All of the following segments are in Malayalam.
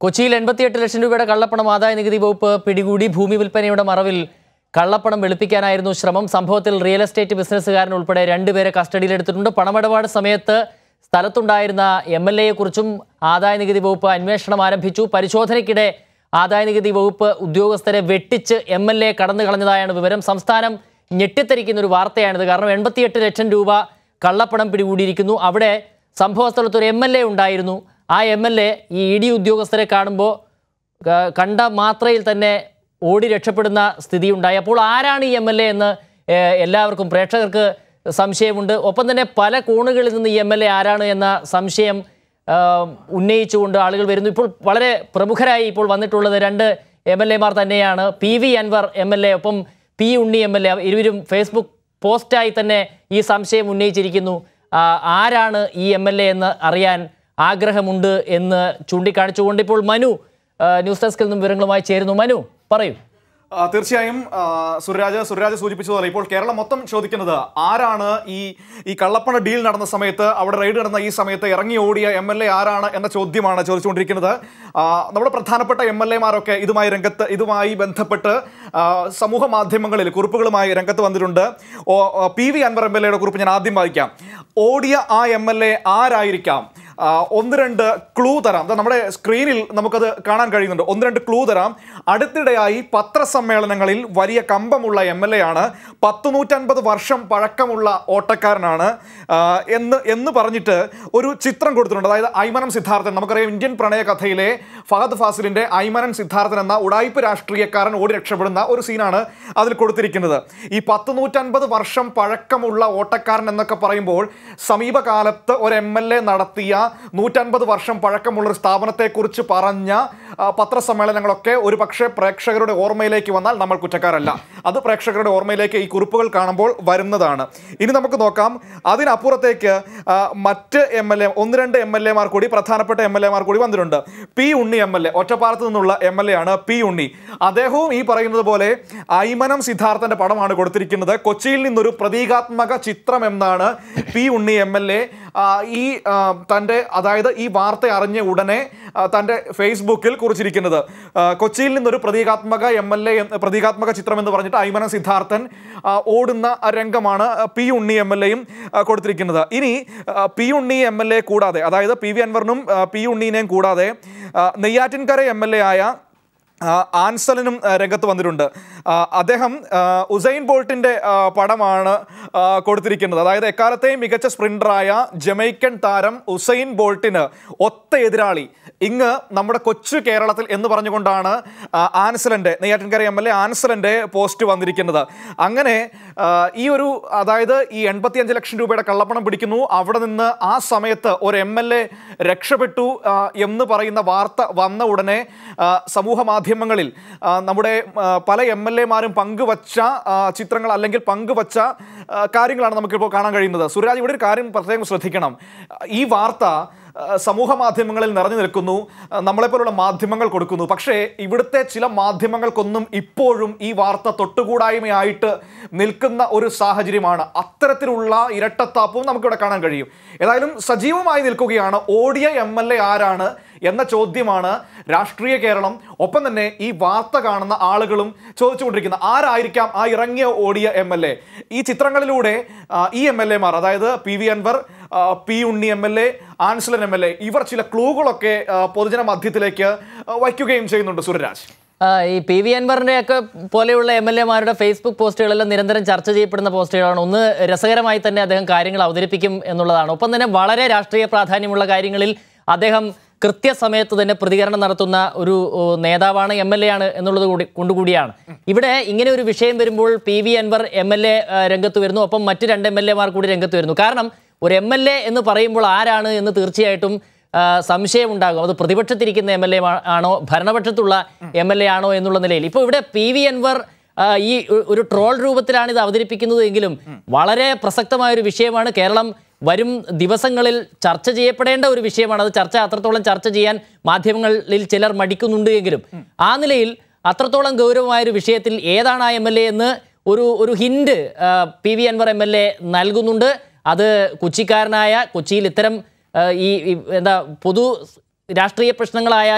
കൊച്ചിയിൽ എൺപത്തിയെട്ട് ലക്ഷം രൂപയുടെ കള്ളപ്പണം ആദായ നികുതി വകുപ്പ് പിടികൂടി ഭൂമി വിൽപ്പനയുടെ മറവിൽ കള്ളപ്പണം വെളുപ്പിക്കാനായിരുന്നു ശ്രമം സംഭവത്തിൽ റിയൽ എസ്റ്റേറ്റ് ബിസിനസ്സുകാരൻ ഉൾപ്പെടെ രണ്ടുപേരെ കസ്റ്റഡിയിലെടുത്തിട്ടുണ്ട് പണമിടപാട് സമയത്ത് സ്ഥലത്തുണ്ടായിരുന്ന എം എൽ എയെക്കുറിച്ചും ആദായ നികുതി വകുപ്പ് അന്വേഷണം ആരംഭിച്ചു പരിശോധനയ്ക്കിടെ ആദായ നികുതി വകുപ്പ് ഉദ്യോഗസ്ഥരെ വെട്ടിച്ച് എം എൽ എ കടന്നു കളഞ്ഞതായാണ് വിവരം സംസ്ഥാനം ഞെട്ടിത്തരിക്കുന്ന ഒരു വാർത്തയാണിത് കാരണം എൺപത്തിയെട്ട് ലക്ഷം രൂപ കള്ളപ്പണം പിടികൂടിയിരിക്കുന്നു അവിടെ സംഭവ സ്ഥലത്ത് ഒരു എം എൽ എ ഉണ്ടായിരുന്നു ആ എം എൽ എ ഈ ഇ ഡി ഉദ്യോഗസ്ഥരെ കാണുമ്പോൾ ക- കണ്ട മാത്രയിൽ തന്നെ ഓടി രക്ഷപ്പെടുന്ന സ്ഥിതിയുണ്ടായി അപ്പോൾ ആരാണ് ഈ എം എൽ എ എന്ന് ഏഹ്, എല്ലാവർക്കും പ്രേക്ഷകർക്ക് സംശയമുണ്ട് ഒപ്പം തന്നെ പല കോണുകളിൽ നിന്ന് ഈ എം എൽ എ ആരാണ് എന്ന സംശയം ആഹ്, ഉന്നയിച്ചുകൊണ്ട് ആളുകൾ വരുന്നു ഇപ്പോൾ വളരെ പ്രമുഖരായി ഇപ്പോൾ വന്നിട്ടുള്ളത് രണ്ട് എം എൽ എമാർ തന്നെയാണ് P V Anvar M L A ഒപ്പം P Unni M L A ഇരുവരും ഫേസ്ബുക്ക് പോസ്റ്റായി തന്നെ ഈ സംശയം ഉന്നയിച്ചിരിക്കുന്നു ആ, ആരാണ് ഈ എം എൽ എ എന്ന് അറിയാൻ ആഗ്രഹമുണ്ട് എന്ന് ചൂണ്ടിക്കാണിച്ചുകൊണ്ട് ഇപ്പോൾ മനു ആ, ന്യൂസ് ഡെസ്കിൽ നിന്നും വിവരങ്ങളുമായി ചേരുന്നു മനു പറയൂ ആ, തീർച്ചയായും ആ, സുരരാജ് സുരരാജ് സൂചിപ്പിച്ചതുപോലെ ഇപ്പോൾ കേരളം മൊത്തം ചോദിക്കുന്നത് ആരാണ് ഈ ഈ കള്ളപ്പണ ഡീൽ നടന്ന സമയത്ത് അവിടെ റെയ്ഡ് നടന്ന ഈ സമയത്ത് ഇറങ്ങി ഓടിയ എം എൽ എ ആരാണ് എന്ന ചോദ്യമാണ് ചോദിച്ചുകൊണ്ടിരിക്കുന്നത് ആ, നമ്മുടെ പ്രധാനപ്പെട്ട എം എൽ എമാരൊക്കെ ഇതുമായി രംഗത്ത് ഇതുമായി ബന്ധപ്പെട്ട് ആ, സമൂഹ മാധ്യമങ്ങളിൽ കുറിപ്പുകളുമായി രംഗത്ത് വന്നിട്ടുണ്ട് ഓ, ഓ, P V Anvar M L എയുടെ കുറിപ്പ് ഞാൻ ആദ്യം വായിക്കാം ഓടിയ ആ എം എൽ എ ആരായിരിക്കാം ആ, ഒന്ന് രണ്ട് ക്ലൂ തരാം ദാ നമ്മുടെ സ്ക്രീനിൽ നമുക്കത് കാണാൻ കഴിയുന്നുണ്ട് ഒന്ന് രണ്ട് ക്ലൂ തരാം അടുത്തിടെയായി പത്രസമ്മേളനങ്ങളിൽ വലിയ കമ്പമുള്ള എം എൽ എ ആണ് പത്ത് നൂറ്റൻപത് വർഷം പഴക്കമുള്ള ഓട്ടക്കാരനാണ് ആ, എന്ന് എന്ന് പറഞ്ഞിട്ട് ഒരു ചിത്രം കൊടുത്തിട്ടുണ്ട് അതായത് ഐമനം സിദ്ധാർത്ഥൻ നമുക്കറിയാം ഇന്ത്യൻ പ്രണയ കഥയിലെ ഫഹദ് ഫാസിലിന്റെ ഐമനം സിദ്ധാർത്ഥൻ എന്ന ഉടായ്പ് രാഷ്ട്രീയക്കാരൻ ഓടി രക്ഷപ്പെടുന്ന ഒരു സീനാണ് അതിൽ കൊടുത്തിരിക്കുന്നത് ഈ പത്ത് നൂറ്റൻപത് വർഷം പഴക്കമുള്ള ഓട്ടക്കാരൻ എന്നൊക്കെ പറയുമ്പോൾ സമീപകാലത്ത് ഒരു എം എൽ എ നടത്തിയ നൂറ്റൻപത് വർഷം പഴക്കമുള്ള ഒരു സ്ഥാപനത്തെക്കുറിച്ച് പറഞ്ഞ ആ, പത്രസമ്മേളനങ്ങളൊക്കെ ഒരു പക്ഷേ പ്രേക്ഷകരുടെ ഓർമ്മയിലേക്ക് വന്നാൽ നമ്മൾ കുറ്റക്കാരല്ല അത് പ്രേക്ഷകരുടെ ഓർമ്മയിലേക്ക് ഈ കുറിപ്പുകൾ കാണുമ്പോൾ വരുന്നതാണ് ഇനി നമുക്ക് നോക്കാം അതിനപ്പുറത്തേക്ക് ആ, മറ്റ് എം എൽ എ ഒന്ന് രണ്ട് എം എൽ എമാർ കൂടി പ്രധാനപ്പെട്ട എം എൽ എമാർ കൂടി വന്നിട്ടുണ്ട് P Unni M L A ഒറ്റപ്പാലത്ത് നിന്നുള്ള എം എൽ എ ആണ് പി ഉണ്ണി അദ്ദേഹവും ഈ പറയുന്നത് പോലെ ഐമനം സിദ്ധാർത്ഥന്റെ പടമാണ് കൊടുത്തിരിക്കുന്നത് കൊച്ചിയിൽ നിന്നൊരു പ്രതീകാത്മക ചിത്രം എന്നാണ് P Unni M L A ഈ ആ, തൻ്റെ അതായത് ഈ വാർത്ത അറിഞ്ഞ ഉടനെ ആ, തൻ്റെ ഫേസ്ബുക്കിൽ കുറിച്ചിരിക്കുന്നത് ആ, കൊച്ചിയിൽ നിന്നൊരു പ്രതീകാത്മക എം എൽ എ പ്രതീകാത്മക ചിത്രം എന്ന് പറഞ്ഞിട്ട് ഐമനം സിദ്ധാർത്ഥൻ ആ, ഓടുന്ന രംഗമാണ് പി ഉണ്ണി എം എൽ എയും കൊടുത്തിരിക്കുന്നത് ഇനി ആ, P Unni M L A കൂടാതെ അതായത് പി വി അൻവറിനും ആ, പി ഉണ്ണീനെയും കൂടാതെ ആ, നെയ്യാറ്റിൻകര എം എൽ എ ആയ ആ, ആൻസലനും ആ, രംഗത്ത് വന്നിട്ടുണ്ട് ആ, അദ്ദേഹം ആ, ഉസൈൻ ബോൾട്ടിന്റെ ആ, പടമാണ് ആ, കൊടുത്തിരിക്കുന്നത് അതായത് എക്കാലത്തെയും മികച്ച സ്പ്രിന്ററായ ജമൈക്കൻ താരം ഉസൈൻ ബോൾട്ടിന് ഒത്ത എതിരാളി ഇങ്ങ് നമ്മുടെ കൊച്ചു കേരളത്തിൽ എന്ന് പറഞ്ഞുകൊണ്ടാണ് ആ, ആൻസലന്റെ നെയ്യാറ്റിൻകര എം എൽ എ ആൻസലന്റെ പോസ്റ്റ് വന്നിരിക്കുന്നത് അങ്ങനെ ആ, ഈ ഒരു അതായത് ഈ എൺപത്തിയഞ്ച് ലക്ഷം രൂപയുടെ കള്ളപ്പണം പിടിക്കുന്നു അവിടെ നിന്ന് ആ സമയത്ത് ഒരു എം എൽ എ രക്ഷപ്പെട്ടു ആ, എന്ന് പറയുന്ന വാർത്ത വന്ന ഉടനെ ആ, സമൂഹ മാധ്യമങ്ങളിൽ ആ, നമ്മുടെ ആ, പല എം എൽ എമാരും പങ്കുവച്ച ആ, ചിത്രങ്ങൾ അല്ലെങ്കിൽ പങ്കുവച്ച ആ, കാര്യങ്ങളാണ് നമുക്കിപ്പോൾ കാണാൻ കഴിയുന്നത് സുരാജ് ഇവിടെ ഒരു കാര്യം പ്രത്യേകം ശ്രദ്ധിക്കണം ഈ വാർത്ത ആ, സമൂഹ മാധ്യമങ്ങളിൽ നിറഞ്ഞു നിൽക്കുന്നു ആ, നമ്മളെപ്പോലുള്ള മാധ്യമങ്ങൾ കൊടുക്കുന്നു പക്ഷേ ഇവിടുത്തെ ചില മാധ്യമങ്ങൾക്കൊന്നും ഇപ്പോഴും ഈ വാർത്ത തൊട്ടുകൂടായ്മയായിട്ട് നിൽക്കുന്ന ഒരു സാഹചര്യമാണ് അത്തരത്തിലുള്ള ഇരട്ടത്താപ്പും നമുക്കിവിടെ കാണാൻ കഴിയും ഏതായാലും സജീവമായി നിൽക്കുകയാണ് ഓടിയ എം എൽ എ ആരാണ് എന്ന ചോദ്യമാണ് രാഷ്ട്രീയ കേരളം ഒപ്പം തന്നെ ഈ വാർത്ത കാണുന്ന ആളുകളും ചോദിച്ചുകൊണ്ടിരിക്കുന്നത് ആരായിരിക്കാം ആ ഇറങ്ങിയ ഓടിയ എം എൽ എ ഈ ചിത്രങ്ങളിലൂടെ ആ, ഈ എം എൽ എമാർ അതായത് പി വി അൻവർ ആ, P Unni M L A Ansalan M L A ഇവർ ചില ക്ലൂകളൊക്കെ ആ, പൊതുജന മധ്യത്തിലേക്ക് ആ, വയ്ക്കുകയും ചെയ്യുന്നുണ്ട് സുരരാജ് ആ, ഈ പി വി അൻവറിന്റെ ഒക്കെ പോലെയുള്ള എം എൽ എമാരുടെ ഫേസ്ബുക്ക് പോസ്റ്റുകളെല്ലാം നിരന്തരം ചർച്ച ചെയ്യപ്പെടുന്ന പോസ്റ്റുകളാണ് ഒന്ന് രസകരമായി തന്നെ അദ്ദേഹം കാര്യങ്ങൾ അവതരിപ്പിക്കും എന്നുള്ളതാണ് ഒപ്പം തന്നെ വളരെ രാഷ്ട്രീയ പ്രാധാന്യമുള്ള കാര്യങ്ങളിൽ അദ്ദേഹം കൃത്യസമയത്ത് തന്നെ പ്രതികരണം നടത്തുന്ന ഒരു ഓ, നേതാവാണ് എം എൽ എ ആണ് എന്നുള്ളത് കൂടി കൊണ്ടുകൂടിയാണ് ഇവിടെ ഇങ്ങനെ ഒരു വിഷയം വരുമ്പോൾ P V Anvar M L A രംഗത്ത് വരുന്നു ഒപ്പം മറ്റ് രണ്ട് എം എൽ എമാർ കൂടി രംഗത്ത് വരുന്നു കാരണം ഒരു എം എൽ എ എന്ന് പറയുമ്പോൾ ആരാണ് എന്ന് തീർച്ചയായിട്ടും ആ, സംശയമുണ്ടാകും അത് പ്രതിപക്ഷത്തിരിക്കുന്ന എം എൽ എ ആണോ ഭരണപക്ഷത്തുള്ള എം എൽ എ ആണോ എന്നുള്ള നിലയിൽ ഇപ്പോൾ ഇവിടെ പി വി അൻവർ ആ, ഈ ഒ- ഒരു ട്രോൾ രൂപത്തിലാണ് ഇത് അവതരിപ്പിക്കുന്നത് എങ്കിലും വളരെ പ്രസക്തമായ ഒരു വിഷയമാണ് കേരളം വരും ദിവസങ്ങളിൽ ചർച്ച ചെയ്യപ്പെടേണ്ട ഒരു വിഷയമാണ് അത് ചർച്ച അത്രത്തോളം ചർച്ച ചെയ്യാൻ മാധ്യമങ്ങളിൽ ചിലർ മടിക്കുന്നുണ്ട് എങ്കിലും ആ നിലയിൽ അത്രത്തോളം ഗൗരവമായ ഒരു വിഷയത്തിൽ ഏതാണ് ആ എം എൽ എ എന്ന് ഒരു ഒരു hint P V Anvar M L A നൽകുന്നുണ്ട് അത് കൊച്ചിക്കാരനായ കൊച്ചിയിൽ ഇത്തരം ആ, ഈ ഈ എന്താ പൊതു രാഷ്ട്രീയ പ്രശ്നങ്ങളായാലും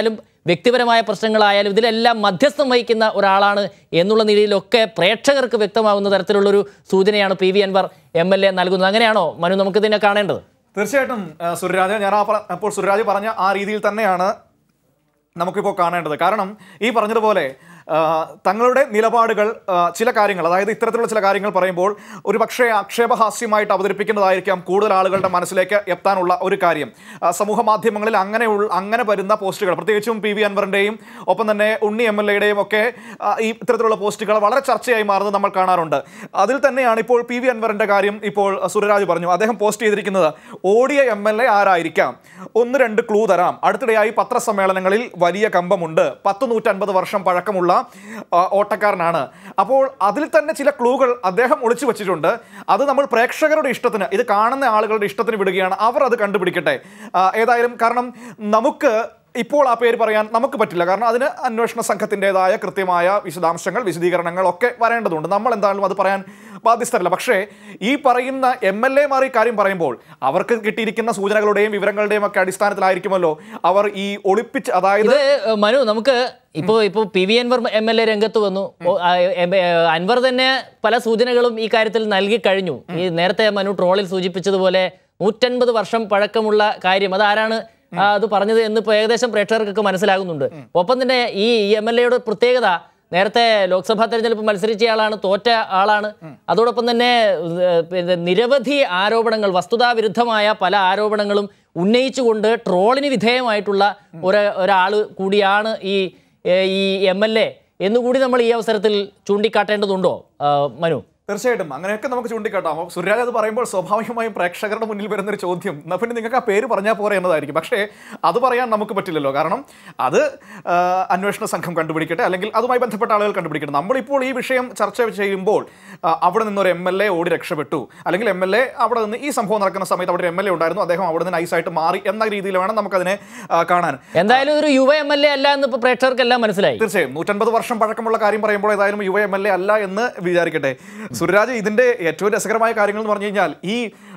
വ്യക്തിപരമായ പ്രശ്നങ്ങളായാലും ഇതിലെല്ലാം മധ്യസ്ഥം വഹിക്കുന്ന ഒരാളാണ് എന്നുള്ള നിലയിലൊക്കെ പ്രേക്ഷകർക്ക് വ്യക്തമാകുന്ന തരത്തിലുള്ളൊരു സൂചനയാണ് P V Anvar M L A നൽകുന്നത് അങ്ങനെയാണോ മനു നമുക്കിതിനെ കാണേണ്ടത് തീർച്ചയായിട്ടും ആ, സുരരാജ് ഞാൻ ആ പറ- അപ്പോൾ സുരരാജ് പറഞ്ഞ ആ രീതിയിൽ തന്നെയാണ് നമുക്കിപ്പോൾ കാണേണ്ടത് കാരണം ഈ പറഞ്ഞതുപോലെ ആ, തങ്ങളുടെ നിലപാടുകൾ ആ, ചില കാര്യങ്ങൾ അതായത് ഇത്തരത്തിലുള്ള ചില കാര്യങ്ങൾ പറയുമ്പോൾ ഒരു പക്ഷേ ആക്ഷേപഹാസ്യമായിട്ട് അവതരിപ്പിക്കുന്നതായിരിക്കാം കൂടുതൽ ആളുകളുടെ മനസ്സിലേക്ക് എത്താനുള്ള ഒരു കാര്യം ആ, സമൂഹ മാധ്യമങ്ങളിൽ അങ്ങനെ ഉൾ- അങ്ങനെ വരുന്ന പോസ്റ്റുകൾ പ്രത്യേകിച്ചും പി വി അൻവറിൻ്റെയും ഒപ്പം തന്നെ ഉണ്ണി എം എൽ എയുടെയും ഒക്കെ ആ, ഈ ഇത്തരത്തിലുള്ള പോസ്റ്റുകൾ വളരെ ചർച്ചയായി മാറുന്നത് നമ്മൾ കാണാറുണ്ട് അതിൽ തന്നെയാണ് ഇപ്പോൾ പി വി അൻവറിൻ്റെ കാര്യം ഇപ്പോൾ സുരരാജ് പറഞ്ഞു അദ്ദേഹം പോസ്റ്റ് ചെയ്തിരിക്കുന്നത് ഓടിയ എം എൽ എ ആരായിരിക്കാം ഒന്ന് രണ്ട് ക്ലൂ തരാം അടുത്തിടെയായി പത്രസമ്മേളനങ്ങളിൽ വലിയ കമ്പമുണ്ട് പത്ത് നൂറ്റൻപത് വർഷം പഴക്കമുള്ള ആ, ഓട്ടക്കാരനാണ് അപ്പോൾ അതിൽ തന്നെ ചില ക്ലൂകൾ അദ്ദേഹം ഒളിച്ചു വെച്ചിട്ടുണ്ട് അത് നമ്മൾ പ്രേക്ഷകരുടെ ഇഷ്ടത്തിന് ഇത് കാണുന്ന ആളുകളുടെ ഇഷ്ടത്തിന് വിടുകയാണ് അവർ അത് കണ്ടുപിടിക്കട്ടെ ആ, ഏതായാലും കാരണം നമുക്ക് ഇപ്പോൾ ആ പേര് പറയാൻ നമുക്ക് പറ്റില്ല കാരണം അതിന് അന്വേഷണ സംഘത്തിൻ്റെതായ കൃത്യമായ വിശദാംശങ്ങൾ വിശദീകരണങ്ങൾ ഒക്കെ വരേണ്ടതുണ്ട് നമ്മൾ എന്തായാലും അത് പറയാൻ ബാധ്യസ്ഥരല്ല പക്ഷേ ഈ പറയുന്ന എം എൽ എമാർ ഈ കാര്യം പറയുമ്പോൾ അവർക്ക് കിട്ടിയിരിക്കുന്ന സൂചനകളുടെയും വിവരങ്ങളുടെയും ഒക്കെ അടിസ്ഥാനത്തിലായിരിക്കുമല്ലോ അവർ ഈ ഒളിപ്പിച്ച് അതായത് ഇത് ഏഹ്, മനു നമുക്ക് ഇപ്പോൾ ഇപ്പോൾ P V Anvar M L A രംഗത്ത് വന്നു ഓ, ആ, എം- ഏഹ്, അൻവർ തന്നെ പല സൂചനകളും ഈ കാര്യത്തിൽ നൽകി കഴിഞ്ഞു ഈ നേരത്തെ മനു ട്രോളിൽ സൂചിപ്പിച്ചതുപോലെ നൂറ്റൻപത് വർഷം പഴക്കമുള്ള കാര്യം അതാരാണ് ആ, അത് പറഞ്ഞത് എന്ന് ഇപ്പോൾ ഏകദേശം പ്രേക്ഷകർക്കൊക്കെ മനസ്സിലാകുന്നുണ്ട് ഒപ്പം തന്നെ ഈ എം എൽ എയുടെ പ്രത്യേകത നേരത്തെ ലോക്സഭാ തെരഞ്ഞെടുപ്പ് മത്സരിച്ചയാളാണ് തോറ്റ ആളാണ് അതോടൊപ്പം തന്നെ ഏഹ്, പിന്നെ നിരവധി ആരോപണങ്ങൾ വസ്തുതാവിരുദ്ധമായ പല ആരോപണങ്ങളും ഉന്നയിച്ചുകൊണ്ട് ട്രോളിന് വിധേയമായിട്ടുള്ള ഒരു ഒരാൾ കൂടിയാണ് ഈ ഏഹ്, ഈ എം എൽ എ എന്നുകൂടി നമ്മൾ ഈ അവസരത്തിൽ ചൂണ്ടിക്കാട്ടേണ്ടതുണ്ടോ ആ, മനു തീർച്ചയായിട്ടും അങ്ങനെയൊക്കെ നമുക്ക് ചൂണ്ടിക്കാട്ടാം അപ്പോൾ സുരാജ് അത് പറയുമ്പോൾ സ്വാഭാവികമായും പ്രേക്ഷകരുടെ മുന്നിൽ വരുന്നൊരു ചോദ്യം എന്നാൽ പിന്നെ നിങ്ങൾക്ക് ആ പേര് പറഞ്ഞാൽ പോരെ എന്നതായിരിക്കും പക്ഷേ അത് പറയാൻ നമുക്ക് പറ്റില്ലല്ലോ കാരണം അത് ആ, അന്വേഷണ സംഘം കണ്ടുപിടിക്കട്ടെ അല്ലെങ്കിൽ അതുമായി ബന്ധപ്പെട്ട ആളുകൾ കണ്ടുപിടിക്കട്ടെ നമ്മളിപ്പോൾ ഈ വിഷയം ചർച്ച ചെയ്യുമ്പോൾ ആ, അവിടെ നിന്നൊരു എം എൽ എ ഓടി രക്ഷപ്പെട്ടു അല്ലെങ്കിൽ എം എൽ എ അവിടെ നിന്ന് ഈ സംഭവം നടക്കുന്ന സമയത്ത് അവിടെ ഒരു എം എൽ എ ഉണ്ടായിരുന്നു അദ്ദേഹം അവിടെ നിന്ന് നൈസായിട്ട് മാറി എന്ന രീതിയിൽ വേണം നമുക്കതിനെ ആ, കാണാൻ എന്തായാലും ഒരു യുവ എം എൽ എ അല്ല എന്ന് ഇപ്പോൾ പ്രേക്ഷകർക്കെല്ലാം മനസ്സിലായി തീർച്ചയായും നൂറ്റൻപത് വർഷം പഴക്കമുള്ള കാര്യം പറയുമ്പോൾ ഏതായാലും യുവ എം എൽ എ അല്ല എന്ന് വിചാരിക്കട്ടെ സുരരാജ് ഇതിന്റെ ഏറ്റവും രസകരമായ കാര്യങ്ങൾ എന്ന് പറഞ്ഞു കഴിഞ്ഞാൽ ഈ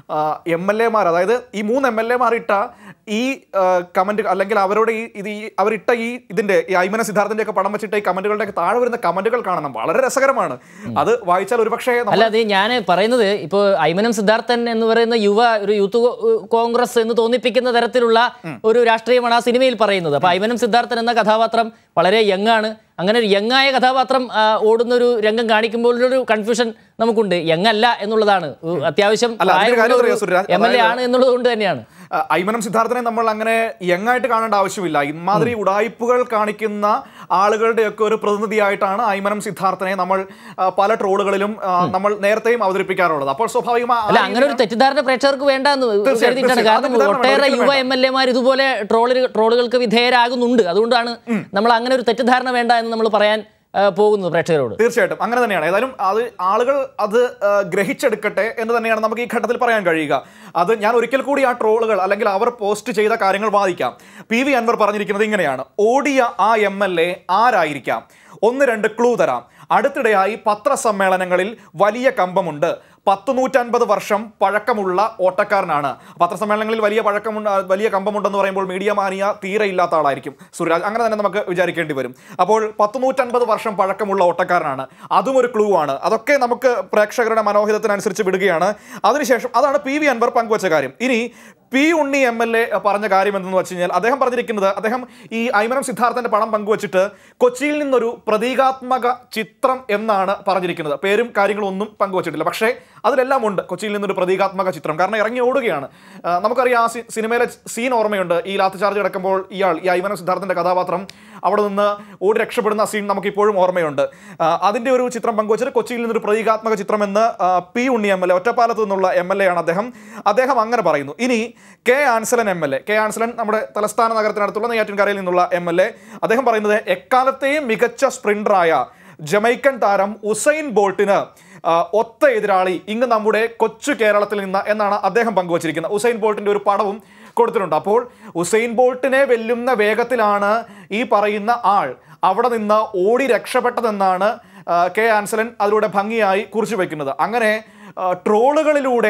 എം എൽ എമാർ അതായത് ഈ മൂന്ന് എം എൽ എമാർ ഇട്ട ഈ കമന്റ് അല്ലെങ്കിൽ അവരുടെ ഈ ഇത് ഈ അവരിട്ട ഈ ഇതിന്റെ ഈ ഐമന സിദ്ധാർത്ഥന്റെ ഒക്കെ പടം വെച്ചിട്ട് ഈ കമന്റുകളുടെ ഒക്കെ താഴെ വരുന്ന കമന്റുകൾ കാണണം വളരെ രസകരമാണ് അത് വായിച്ചാൽ ഒരുപക്ഷേ നമ്മൾ- അല്ല അത് ഞാൻ പറയുന്നത് ഇപ്പോൾ ഐമനം സിദ്ധാർത്ഥൻ എന്ന് പറയുന്ന യുവ ഒരു യൂത്ത് കോ- കോൺഗ്രസ് എന്ന് തോന്നിപ്പിക്കുന്ന തരത്തിലുള്ള ഒരു രാഷ്ട്രീയമാണ് ആ സിനിമയിൽ പറയുന്നത് അപ്പൊ ഐമനം സിദ്ധാർത്ഥൻ എന്ന കഥാപാത്രം വളരെ യങ് ആണ് അങ്ങനെ ഒരു യങ് ആയ കഥാപാത്രം ആ, ഓടുന്ന ഒരു രംഗം കാണിക്കുമ്പോൾ ഒരു കൺഫ്യൂഷൻ നമുക്കുണ്ട് യങ് അല്ല എന്നുള്ളതാണ് ഒരു അത്യാവശ്യം അല്ല, അതിന്റെ കാര്യം അറിയോ, സുരാജ്? എം എൽ എ അതായത് ആണ് എന്നുള്ളത് കൊണ്ട് തന്നെയാണ് ആ, ഐമനം സിദ്ധാർത്ഥനെ നമ്മൾ അങ്ങനെ യങ് ആയിട്ട് കാണേണ്ട ആവശ്യമില്ല ഇമാതിരി ഉടായ്പകൾ കാണിക്കുന്ന ആളുകളുടെയൊക്കെ ഒരു പ്രതിനിധിയായിട്ടാണ് ഐമനം സിദ്ധാർത്ഥനെ നമ്മൾ ആ, പല ട്രോളുകളിലും ആ, നമ്മൾ നേരത്തെയും അവതരിപ്പിക്കാറുള്ളത് അപ്പോൾ സ്വാഭാവികമായി ആ അല്ല അങ്ങനെ ഒരു തെറ്റിദ്ധാരണ പ്രേക്ഷകർക്ക് വേണ്ട എന്ന് തീർച്ചയായും, കരുതിയിട്ടാണ് തീർച്ചയായും. കാരണം അത് തെറ്റിദ്ധാരണ ഒട്ടേറെ ഒരിക്കലും യുവ വേണ്ട. എം എൽ എമാർ ഇതുപോലെ ട്രോളി ട്രോളുകൾക്ക് വിധേയരാകുന്നുണ്ട് അതുകൊണ്ടാണ് നമ്മൾ അങ്ങനെ ഒരു തെറ്റിദ്ധാരണ വേണ്ട എന്ന് നമ്മൾ പറയാൻ ആ, പോകുന്നത് പ്രേക്ഷകരോട് തീർച്ചയായിട്ടും അങ്ങനെ തന്നെയാണ് ഏതായാലും അത് ആളുകൾ അത് ആ, ഗ്രഹിച്ചെടുക്കട്ടെ എന്ന് തന്നെയാണ് നമുക്ക് ഈ ഘട്ടത്തിൽ പറയാൻ കഴിയുക അത് ഞാൻ ഒരിക്കൽ കൂടി ആ ട്രോളുകൾ അല്ലെങ്കിൽ അവർ പോസ്റ്റ് ചെയ്ത കാര്യങ്ങൾ വാദിക്കാം പി വി അൻവർ പറഞ്ഞിരിക്കുന്നത് ഇങ്ങനെയാണ് ഓടിയ ആ എം എൽ എ ആരായിരിക്കാം ഒന്ന് രണ്ട് ക്ലൂ തരാം അടുത്തിടെയായി പത്രസമ്മേളനങ്ങളിൽ വലിയ കമ്പമുണ്ട് പത്ത് നൂറ്റൻപത് വർഷം പഴക്കമുള്ള ഓട്ടക്കാരനാണ് പത്രസമ്മേളനങ്ങളിൽ വലിയ പഴക്കമുണ്ട് വലിയ കമ്പമുണ്ടെന്ന് പറയുമ്പോൾ മീഡിയ മാനിയ തീരെ ഇല്ലാത്ത ആളായിരിക്കും സുരാജ് അങ്ങനെ തന്നെ നമുക്ക് വിചാരിക്കേണ്ടി വരും അപ്പോൾ പത്ത് നൂറ്റൻപത് വർഷം പഴക്കമുള്ള ഓട്ടക്കാരനാണ് അതും ഒരു ക്ലൂ ആണ് അതൊക്കെ നമുക്ക് പ്രേക്ഷകരുടെ മനോഹിതത്തിനനുസരിച്ച് വിടുകയാണ് അതിനുശേഷം അതാണ് പി വി അൻവർ പങ്കുവച്ച കാര്യം ഇനി P Unni M L A പറഞ്ഞ കാര്യം എന്തെന്ന് വെച്ച് കഴിഞ്ഞാൽ അദ്ദേഹം പറഞ്ഞിരിക്കുന്നത് അദ്ദേഹം ഈ ഐമനം സിദ്ധാർത്ഥന്റെ പണം പങ്കുവച്ചിട്ട് കൊച്ചിയിൽ നിന്നൊരു പ്രതീകാത്മക ചിത്രം എന്നാണ് പറഞ്ഞിരിക്കുന്നത് പേരും കാര്യങ്ങളും ഒന്നും പങ്കുവച്ചിട്ടില്ല പക്ഷേ അതിലെല്ലാം ഉണ്ട് കൊച്ചിയിൽ നിന്നൊരു പ്രതീകാത്മക ചിത്രം കാരണം ഇറങ്ങി ഓടുകയാണ് ആ, നമുക്കറിയാം ആ സി- സിനിമയിലെ സീൻ ഓർമ്മയുണ്ട് ഈ ലാത്തി ചാർജ് കിടക്കുമ്പോൾ ഇയാൾ ഈ ഐമനം സിദ്ധാർത്ഥന്റെ കഥാപാത്രം അവിടെ നിന്ന് ഓടി രക്ഷപ്പെടുന്ന സീൻ നമുക്ക് ഇപ്പോഴും ഓർമ്മയുണ്ട് ആ, അതിന്റെ ഒരു ചിത്രം പങ്കുവച്ചിട്ട് കൊച്ചിയിൽ നിന്നൊരു പ്രതീകാത്മക ചിത്രം എന്ന് ആ, P Unni M L A ഒറ്റപ്പാലത്ത് നിന്നുള്ള എം എൽ എ ആണ് അദ്ദേഹം അദ്ദേഹം അങ്ങനെ പറയുന്നു ഇനി K Ansalan M L A K Ansalan നമ്മുടെ തലസ്ഥാന നഗരത്തിനടുത്തുള്ള നെയ്യാറ്റിൻകരയിൽ നിന്നുള്ള എം എൽ എ അദ്ദേഹം പറയുന്നത് എക്കാലത്തെയും മികച്ച സ്പ്രിന്ററായ ജമൈക്കൻ താരം ഉസൈൻ ബോൾട്ടിന് ആ, ഒത്ത എതിരാളി ഇങ്ങ് നമ്മുടെ കൊച്ചു കേരളത്തിൽ നിന്ന് എന്നാണ് അദ്ദേഹം പങ്കുവച്ചിരിക്കുന്നത് ഉസൈൻ ബോൾട്ടിന്റെ ഒരു പടവും കൊടുത്തിട്ടുണ്ട് അപ്പോൾ ഉസൈൻ ബോൾട്ടിനെ വെല്ലുന്ന വേഗത്തിലാണ് ഈ പറയുന്ന ആൾ അവിടെ നിന്ന് ഓടി രക്ഷപ്പെട്ടതെന്നാണ് ആ, കെ ആൻസലൻ അതിലൂടെ ഭംഗിയായി കുറിച്ചു വയ്ക്കുന്നത് അങ്ങനെ ആ, ട്രോളുകളിലൂടെ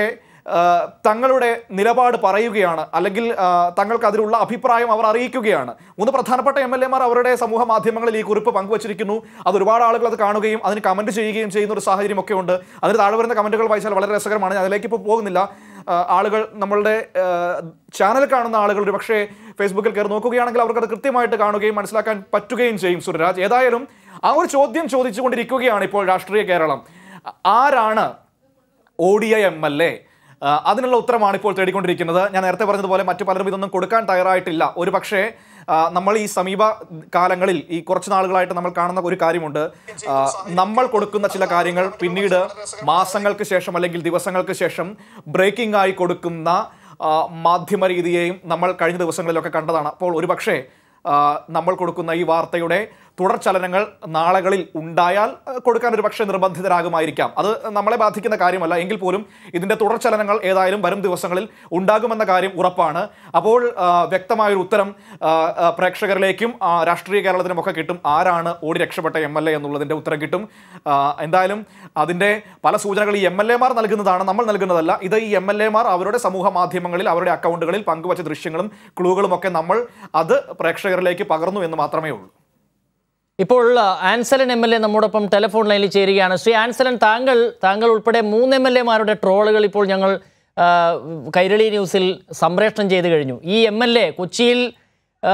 ആ, തങ്ങളുടെ നിലപാട് പറയുകയാണ് അല്ലെങ്കിൽ ആ, തങ്ങൾക്ക് അതിലുള്ള അഭിപ്രായം അവർ അറിയിക്കുകയാണ് മൂന്ന് പ്രധാനപ്പെട്ട എം എൽ എമാർ അവരുടെ സമൂഹ മാധ്യമങ്ങളിൽ ഈ കുറിപ്പ് പങ്കുവച്ചിരിക്കുന്നു അത് ഒരുപാട് ആളുകൾ അത് കാണുകയും അതിന് കമന്റ് ചെയ്യുകയും ചെയ്യുന്ന ഒരു സാഹചര്യം ഒക്കെ ഉണ്ട് അതിന് താഴെ വരുന്ന കമന്റുകൾ വായിച്ചാൽ വളരെ രസകരമാണ് ഞാൻ അതിലേക്ക് ഇപ്പോൾ പോകുന്നില്ല ആ, ആളുകൾ നമ്മളുടെ ചാനൽ കാണുന്ന ആളുകൾ ഒരു പക്ഷേ ഫേസ്ബുക്കിൽ കയറി നോക്കുകയാണെങ്കിൽ അവർക്ക് അത് കൃത്യമായിട്ട് കാണുകയും മനസ്സിലാക്കാൻ പറ്റുകയും ചെയ്യും സുരരാജ് ഏതായാലും ആ ഒരു ചോദ്യം ചോദിച്ചുകൊണ്ടിരിക്കുകയാണ് ഇപ്പോൾ രാഷ്ട്രീയ കേരളം ആരാണ് O D I M L A അതിനുള്ള ഉത്തരമാണ് ഇപ്പോൾ തേടിക്കൊണ്ടിരിക്കുന്നത് ഞാൻ നേരത്തെ പറഞ്ഞതുപോലെ മറ്റു പലരും ഇതൊന്നും കൊടുക്കാൻ തയ്യാറായിട്ടില്ല ഒരു പക്ഷേ ആ, നമ്മൾ ഈ സമീപ കാലങ്ങളിൽ ഈ കുറച്ച് നാളുകളായിട്ട് നമ്മൾ കാണുന്ന ഒരു കാര്യമുണ്ട് ആ, നമ്മൾ കൊടുക്കുന്ന ചില കാര്യങ്ങൾ പിന്നീട് മാസങ്ങൾക്ക് ശേഷം അല്ലെങ്കിൽ ദിവസങ്ങൾക്ക് ശേഷം ബ്രേക്കിംഗ് ആയി കൊടുക്കുന്ന ആ, മാധ്യമ രീതിയെയും നമ്മൾ കഴിഞ്ഞ ദിവസങ്ങളിലൊക്കെ കണ്ടതാണ് അപ്പോൾ ഒരു പക്ഷേ ആ, നമ്മൾ കൊടുക്കുന്ന ഈ വാർത്തയുടെ തുടർചലനങ്ങൾ നാളുകളിൽ ഉണ്ടായാൽ ആ, കൊടുക്കാൻ ഒരു പക്ഷേ നിർബന്ധിതരാകുമായിരിക്കാം അത് നമ്മളെ ബാധിക്കുന്ന കാര്യമല്ല എങ്കിൽ പോലും ഇതിന്റെ തുടർചലനങ്ങൾ ഏതായാലും വരും ദിവസങ്ങളിൽ ഉണ്ടാകുമെന്ന കാര്യം ഉറപ്പാണ് അപ്പോൾ ആ, വ്യക്തമായൊരു ഉത്തരം ആ, ആ, പ്രേക്ഷകരിലേക്കും ആ, രാഷ്ട്രീയ കേരളത്തിനും ഒക്കെ കിട്ടും ആരാണ് ഓടി രക്ഷപ്പെട്ട എം എൽ എ എന്നുള്ളതിന്റെ ഉത്തരം കിട്ടും ആ, എന്തായാലും അതിന്റെ പല സൂചനകൾ ഈ എം എൽ എമാർ നൽകുന്നതാണ് നമ്മൾ നൽകുന്നതല്ല ഇത് ഈ എം എൽ എമാർ അവരുടെ സമൂഹ മാധ്യമങ്ങളിൽ അവരുടെ അക്കൗണ്ടുകളിൽ പങ്കുവച്ച ദൃശ്യങ്ങളും ക്ലൂകളും ഒക്കെ നമ്മൾ അത് പ്രേക്ഷകരിലേക്ക് പകർന്നു എന്ന് മാത്രമേ ഉള്ളൂ ഇപ്പോൾ ആ, ആൻസലൻ എം എൽ എ നമ്മോടൊപ്പം ടെലിഫോൺ ലൈനിൽ ചേരുകയാണ് ശ്രീ ആൻസലൻ താങ്കൾ താങ്കൾ ഉൾപ്പെടെ മൂന്ന് എം എൽ എമാരുടെ ട്രോളുകൾ ഇപ്പോൾ ഞങ്ങൾ ആ, കൈരളി ന്യൂസിൽ സംപ്രേഷണം ചെയ്ത് കഴിഞ്ഞു ഈ എം എൽ എ കൊച്ചിയിൽ ആ,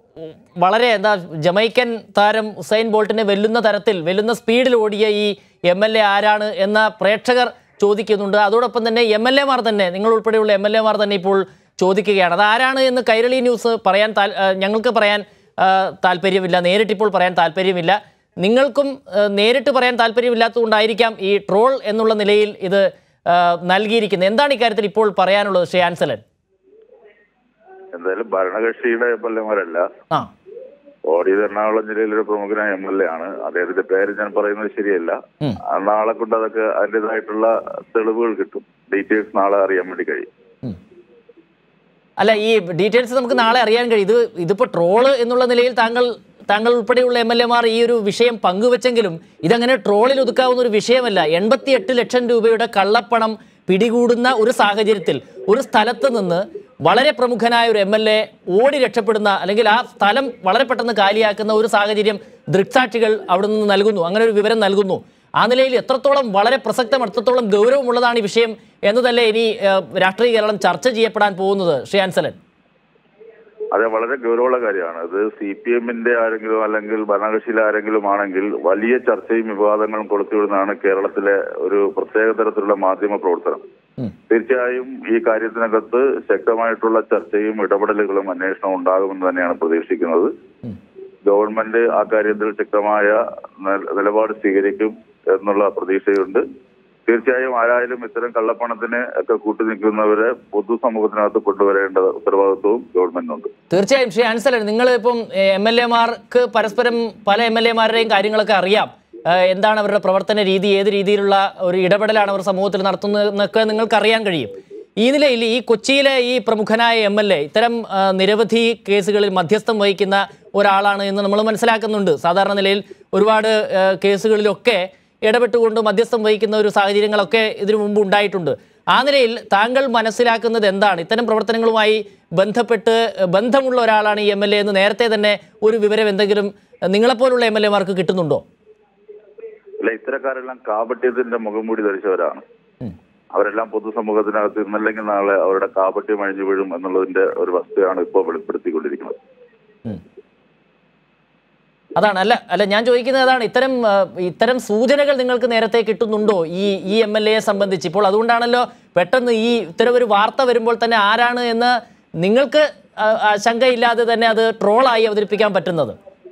വളരെ എന്താ ജമൈക്കൻ താരം ഉസൈൻ ബോൾട്ടിനെ വെല്ലുന്ന തരത്തിൽ വെല്ലുന്ന സ്പീഡിൽ ഓടിയ ഈ എം എൽ എ ആരാണ് എന്ന പ്രേക്ഷകർ ചോദിക്കുന്നുണ്ട് അതോടൊപ്പം തന്നെ എം എൽ എമാർ തന്നെ നിങ്ങൾ ഉൾപ്പെടെയുള്ള എം എൽ എമാർ തന്നെ ഇപ്പോൾ ചോദിക്കുകയാണ് അത് ആരാണ് എന്ന് കൈരളി ന്യൂസ് പറയാൻ താൽ- ആ, ഞങ്ങൾക്ക് പറയാൻ ആ, താല്പര്യമില്ല നേരിട്ടിപ്പോൾ പറയാൻ താല്പര്യമില്ല നിങ്ങൾക്കും ആ, നേരിട്ട് പറയാൻ താല്പര്യമില്ലാത്തതുകൊണ്ടായിരിക്കാം ഈ ട്രോൾ എന്നുള്ള നിലയിൽ ഇത് ആ, നൽകിയിരിക്കുന്നത് എന്താണ് ഇക്കാര്യത്തിൽ ഇപ്പോൾ പറയാനുള്ളത് ശ്രീ ആൻസലൻ എന്തായാലും ഭരണകക്ഷിയുടെ എം എൽ എമാരല്ല ആ ഓടിയത് എറണാകുളം ജില്ലയിലെ ഒരു പ്രമുഖനായ എം എൽ എ ആണ് അദ്ദേഹത്തിന്റെ പേര് ഞാൻ പറയുന്നത് ശരിയല്ല ഉം. ആ നാളെ കൊണ്ട് അതൊക്കെ അതിൻ്റെതായിട്ടുള്ള തെളിവുകൾ കിട്ടും ഡീറ്റെയിൽസ് നാളെ അറിയാൻ വേണ്ടി കഴിയും അല്ല ഈ ഡീറ്റെയിൽസ് നമുക്ക് നാളെ അറിയാൻ കഴിയും ഇത് ഇതിപ്പോൾ ട്രോള് എന്നുള്ള നിലയിൽ താങ്കൾ താങ്കൾ ഉൾപ്പെടെയുള്ള എം എൽ എമാർ ഈ ഒരു വിഷയം പങ്കുവെച്ചെങ്കിലും ഇതങ്ങനെ ട്രോളിൽ ഒതുക്കാവുന്ന ഒരു വിഷയമല്ല എൺപത്തിയെട്ട് ലക്ഷം രൂപയുടെ കള്ളപ്പണം പിടികൂടുന്ന ഒരു സാഹചര്യത്തിൽ ഒരു സ്ഥലത്ത് നിന്ന് വളരെ പ്രമുഖനായ ഒരു എം എൽ എ ഓടി രക്ഷപ്പെടുന്ന അല്ലെങ്കിൽ ആ സ്ഥലം വളരെ പെട്ടെന്ന് കാലിയാക്കുന്ന ഒരു സാഹചര്യം ദൃക്സാക്ഷികൾ അവിടെ നിന്ന് നൽകുന്നു അങ്ങനെ ഒരു വിവരം നൽകുന്നു ആ നിലയിൽ എത്രത്തോളം വളരെ പ്രസക്തം എത്രത്തോളം ഗൗരവമുള്ളതാണ് ഈ വിഷയം എന്നതല്ലേ ഇനി ഏഹ്, രാഷ്ട്രീയ കേരളം ചർച്ച ചെയ്യപ്പെടാൻ പോകുന്നത് ശ്രീ ആൻസലൻ അത് വളരെ ഗൗരവമുള്ള കാര്യമാണ് ഇത് സി പി എമ്മിന്റെ ആരെങ്കിലും അല്ലെങ്കിൽ ഭരണകക്ഷിയിലെ ആരെങ്കിലും ആണെങ്കിൽ വലിയ ചർച്ചയും വിവാദങ്ങളും കൊളുത്തിവിടുന്നതാണ് കേരളത്തിലെ ഒരു പ്രത്യേക തരത്തിലുള്ള മാധ്യമ പ്രവർത്തനം ഉം. തീർച്ചയായും ഈ കാര്യത്തിനകത്ത് ശക്തമായിട്ടുള്ള ചർച്ചയും ഇടപെടലുകളും അന്വേഷണവും ഉണ്ടാകുമെന്ന് തന്നെയാണ് പ്രതീക്ഷിക്കുന്നത് ഗവൺമെന്റ് ആ കാര്യത്തിൽ ശക്തമായ ന- നിലപാട് സ്വീകരിക്കും എന്നുള്ള പ്രതീക്ഷയുണ്ട് തീർച്ചയായും ആരായാലും ഇത്തരം കള്ളപ്പണത്തിന് ഒക്കെ കൂട്ടുനിൽക്കുന്നവരെ പൊതുസമൂഹത്തിനകത്ത് കൊണ്ടുവരേണ്ട ഉത്തരവാദിത്വവും ഗവൺമെന്റിനുണ്ട് തീർച്ചയായും ശ്രീ ആൻസലൻ നിങ്ങൾ ഇപ്പം എം എൽ എമാർക്ക് പരസ്പരം പല എം എൽ എമാരുടെയും കാര്യങ്ങളൊക്കെ അറിയാം ഏഹ് എന്താണ് അവരുടെ പ്രവർത്തന രീതി ഏത് രീതിയിലുള്ള ഒരു ഇടപെടലാണ് അവർ സമൂഹത്തിൽ നടത്തുന്നതെന്നൊക്കെ നിങ്ങൾക്ക് അറിയാൻ കഴിയും ഈ നിലയിൽ ഈ കൊച്ചിയിലെ ഈ പ്രമുഖനായ എം എൽ എ ഇത്തരം ആ, നിരവധി കേസുകളിൽ മധ്യസ്ഥം വഹിക്കുന്ന ഒരാളാണ് എന്ന് നമ്മൾ മനസ്സിലാക്കുന്നുണ്ട് സാധാരണ നിലയിൽ ഒരുപാട് ആ, കേസുകളിലൊക്കെ ഇടപെട്ടുകൊണ്ട് മധ്യസ്ഥം വഹിക്കുന്ന ഒരു സാഹചര്യങ്ങളൊക്കെ ഇതിനു മുമ്പ് ഉണ്ടായിട്ടുണ്ട് ആ നിലയിൽ താങ്കൾ മനസ്സിലാക്കുന്നത് എന്താണ് ഇത്തരം പ്രവർത്തനങ്ങളുമായി ബന്ധപ്പെട്ട് ഏഹ്, ബന്ധമുള്ള ഒരാളാണ് ഈ എം എൽ എ എന്ന് നേരത്തെ തന്നെ ഒരു വിവരം എന്തെങ്കിലും ഏഹ്, നിങ്ങളെപ്പോലുള്ള എം എൽ എമാർക്ക് കിട്ടുന്നുണ്ടോ അല്ല ഇത്തരക്കാരെല്ലാം കാപട്യത്തിന്റെ മുഖംമൂടി ധരിച്ചവരാണ് ഉം. അവരെല്ലാം പൊതുസമൂഹത്തിനകത്ത് ഇന്നല്ലെങ്കിൽ നാളെ അവരുടെ കാപട്യം അഴിഞ്ഞു വീഴും എന്നുള്ളതിന്റെ ഒരു വസ്തുതയാണ് ഇപ്പോൾ വെളിപ്പെടുത്തിക്കൊണ്ടിരിക്കുന്നത് ഉം. അതാണ് അല്ല അല്ല ഞാൻ ചോദിക്കുന്നത് അതാണ് ഇത്തരം ആ, ഇത്തരം സൂചനകൾ നിങ്ങൾക്ക് നേരത്തെ കിട്ടുന്നുണ്ടോ ഈ ഈ എം എൽ എയെ സംബന്ധിച്ച് ഇപ്പോൾ അതുകൊണ്ടാണല്ലോ പെട്ടെന്ന് ഈ ഇത്തരം ഒരു വാർത്ത വരുമ്പോൾ തന്നെ ആരാണ് എന്ന് നിങ്ങൾക്ക് ആ, ആ, ശങ്കയില്ലാതെ തന്നെ അത് ട്രോളായി അവതരിപ്പിക്കാൻ പറ്റുന്നത്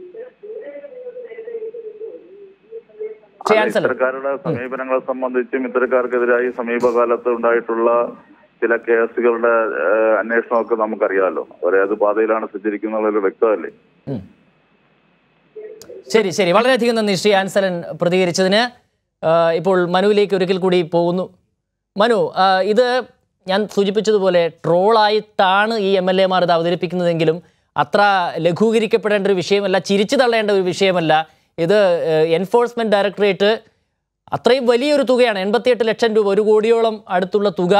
ശ്രീ അല്ല, ആൻസലൻ ഇത്തരക്കാരുടെ സമീപനങ്ങളെ സംബന്ധിച്ചും ഇത്തരക്കാർക്കെതിരായി സമീപകാലത്ത് ഉണ്ടായിട്ടുള്ള ചില കേസുകളുടെ ഏഹ്, അന്വേഷണമൊക്കെ നമുക്കറിയാമല്ലോ ഒരേത് പാതയിലാണ് സഞ്ചരിക്കുന്നത് വ്യക്തമല്ലേ ഉം. ശരി ശരി വളരെയധികം നന്ദി ശ്രീ ആൻസലൻ പ്രതികരിച്ചതിന് ആ, ഇപ്പോൾ മനുവിലേക്ക് ഒരിക്കൽ കൂടി പോകുന്നു മനു ആ, ഇത് ഞാൻ സൂചിപ്പിച്ചതുപോലെ ട്രോളായിട്ടാണ് ഈ എം എൽ എമാർ ഇത് അവതരിപ്പിക്കുന്നതെങ്കിലും അത്ര ലഘൂകരിക്കപ്പെടേണ്ട ഒരു വിഷയമല്ല ചിരിച്ചു തള്ളേണ്ട ഒരു വിഷയമല്ല ഇത് എൻഫോഴ്സ്മെന്റ് ഡയറക്ടറേറ്റ് അത്രയും വലിയൊരു തുകയാണ് എൺപത്തിയെട്ട് ലക്ഷം രൂപ ഒരു കോടിയോളം അടുത്തുള്ള തുക